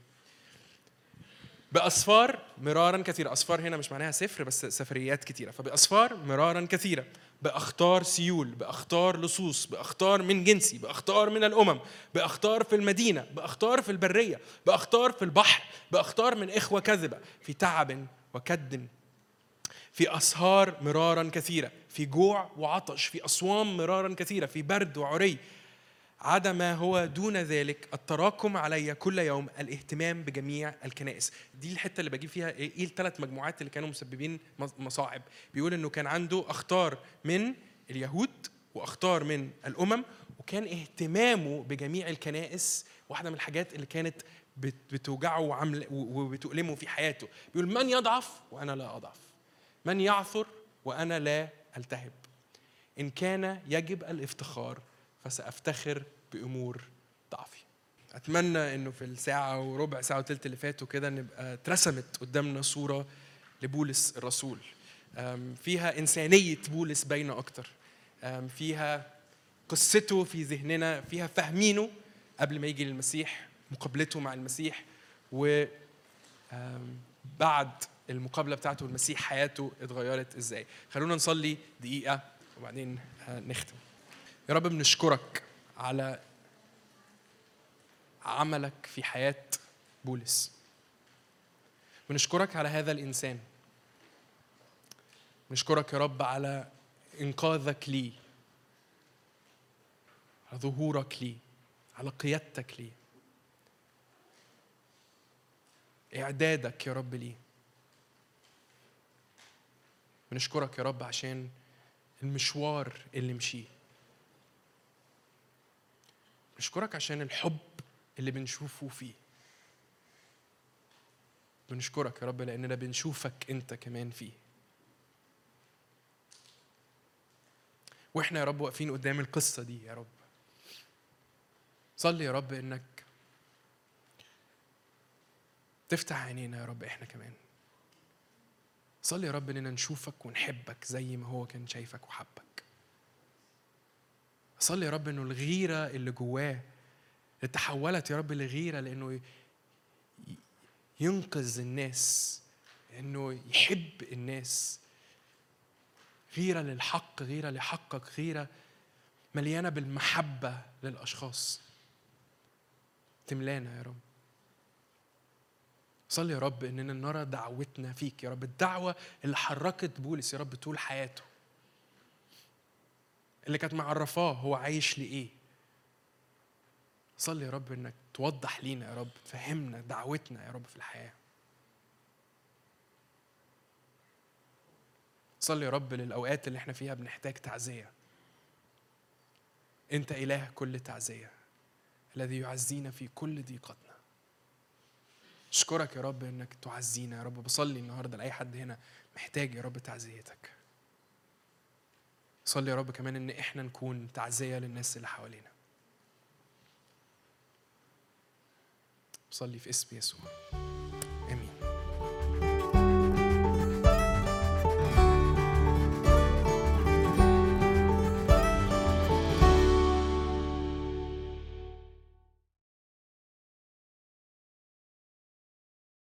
بأسفار مرارا كثيرة أسفار هنا مش معناها صفر بس سفريات كثيرة فبأسفار مرارا كثيرة بأخطار سيول بأخطار لصوص بأخطار من جنسي بأخطار من الأمم بأخطار في المدينة بأخطار في البرية بأخطار في البحر بأخطار من إخوة كذبة في تعب وكد في أسهار مرارا كثيرة في جوع وعطش في أصوام مرارا كثيرة في برد وعري عدا ما هو دون ذلك التراكم علي كل يوم الاهتمام بجميع الكنائس دي الحته اللي بجيب فيها ايه إيه الثلاث مجموعات اللي كانوا مسببين مصاعب بيقول انه كان عنده اخطار من اليهود واخطار من الامم وكان اهتمامه بجميع الكنائس واحده من الحاجات اللي كانت بت- بتوجعه وعمل وبتؤلمه في حياته بيقول من يضعف وانا لا اضعف من يعثر وانا لا التهب إن كان يجب الافتخار فسأفتخر بأمور ضعفي أتمنى إنه في الساعة وربع ساعة وتلت اللي فاتوا كده نبقى اترسمت قدامنا صورة لبولس الرسول أم، فيها إنسانية بولس باينة أكتر أم، فيها قصته في ذهننا فيها فهمينه قبل ما يجي للمسيح مقابلته مع المسيح و أم، بعد المقابله بتاعته المسيح حياته اتغيرت ازاي خلونا نصلي دقيقه وبعدين آه، نختم يا رب بنشكرك على عملك في حياه بولس بنشكرك على هذا الانسان بنشكرك يا رب على انقاذك لي على ظهورك لي على قيادتك لي إعدادك يا رب ليه بنشكرك يا رب عشان المشوار اللي مشيه بنشكرك عشان الحب اللي بنشوفه فيه بنشكرك يا رب لأننا بنشوفك أنت كمان فيه واحنا يا رب واقفين قدام القصة دي يا رب صلي يا رب انك تفتح عينينا يا رب احنا كمان صلي يا رب اننا نشوفك ونحبك زي ما هو كان شايفك وحبك صلي يا رب انه الغيره اللي جواه اللي تحولت يا رب لغيره لانه ي- ينقذ الناس انه يحب الناس غيره للحق غيره لحقك غيره مليانه بالمحبه للاشخاص تملانا يا رب صلي يا رب اننا نرى دعوتنا فيك يا رب الدعوه اللي حركت بولس يا رب طول حياته اللي كانت معرفاه هو عايش لايه صلي يا رب انك توضح لينا يا رب تفهمنا دعوتنا يا رب في الحياه صلي يا رب للاوقات اللي احنا فيها بنحتاج تعزيه انت اله كل تعزيه الذي يعزينا في كل ضيقتنا اشكرك يا رب انك تعزينا يا رب بصلي النهارده لاي حد هنا محتاج يا رب تعزيتك صلي يا رب كمان ان احنا نكون تعزيه للناس اللي حوالينا صلي في اسم يسوع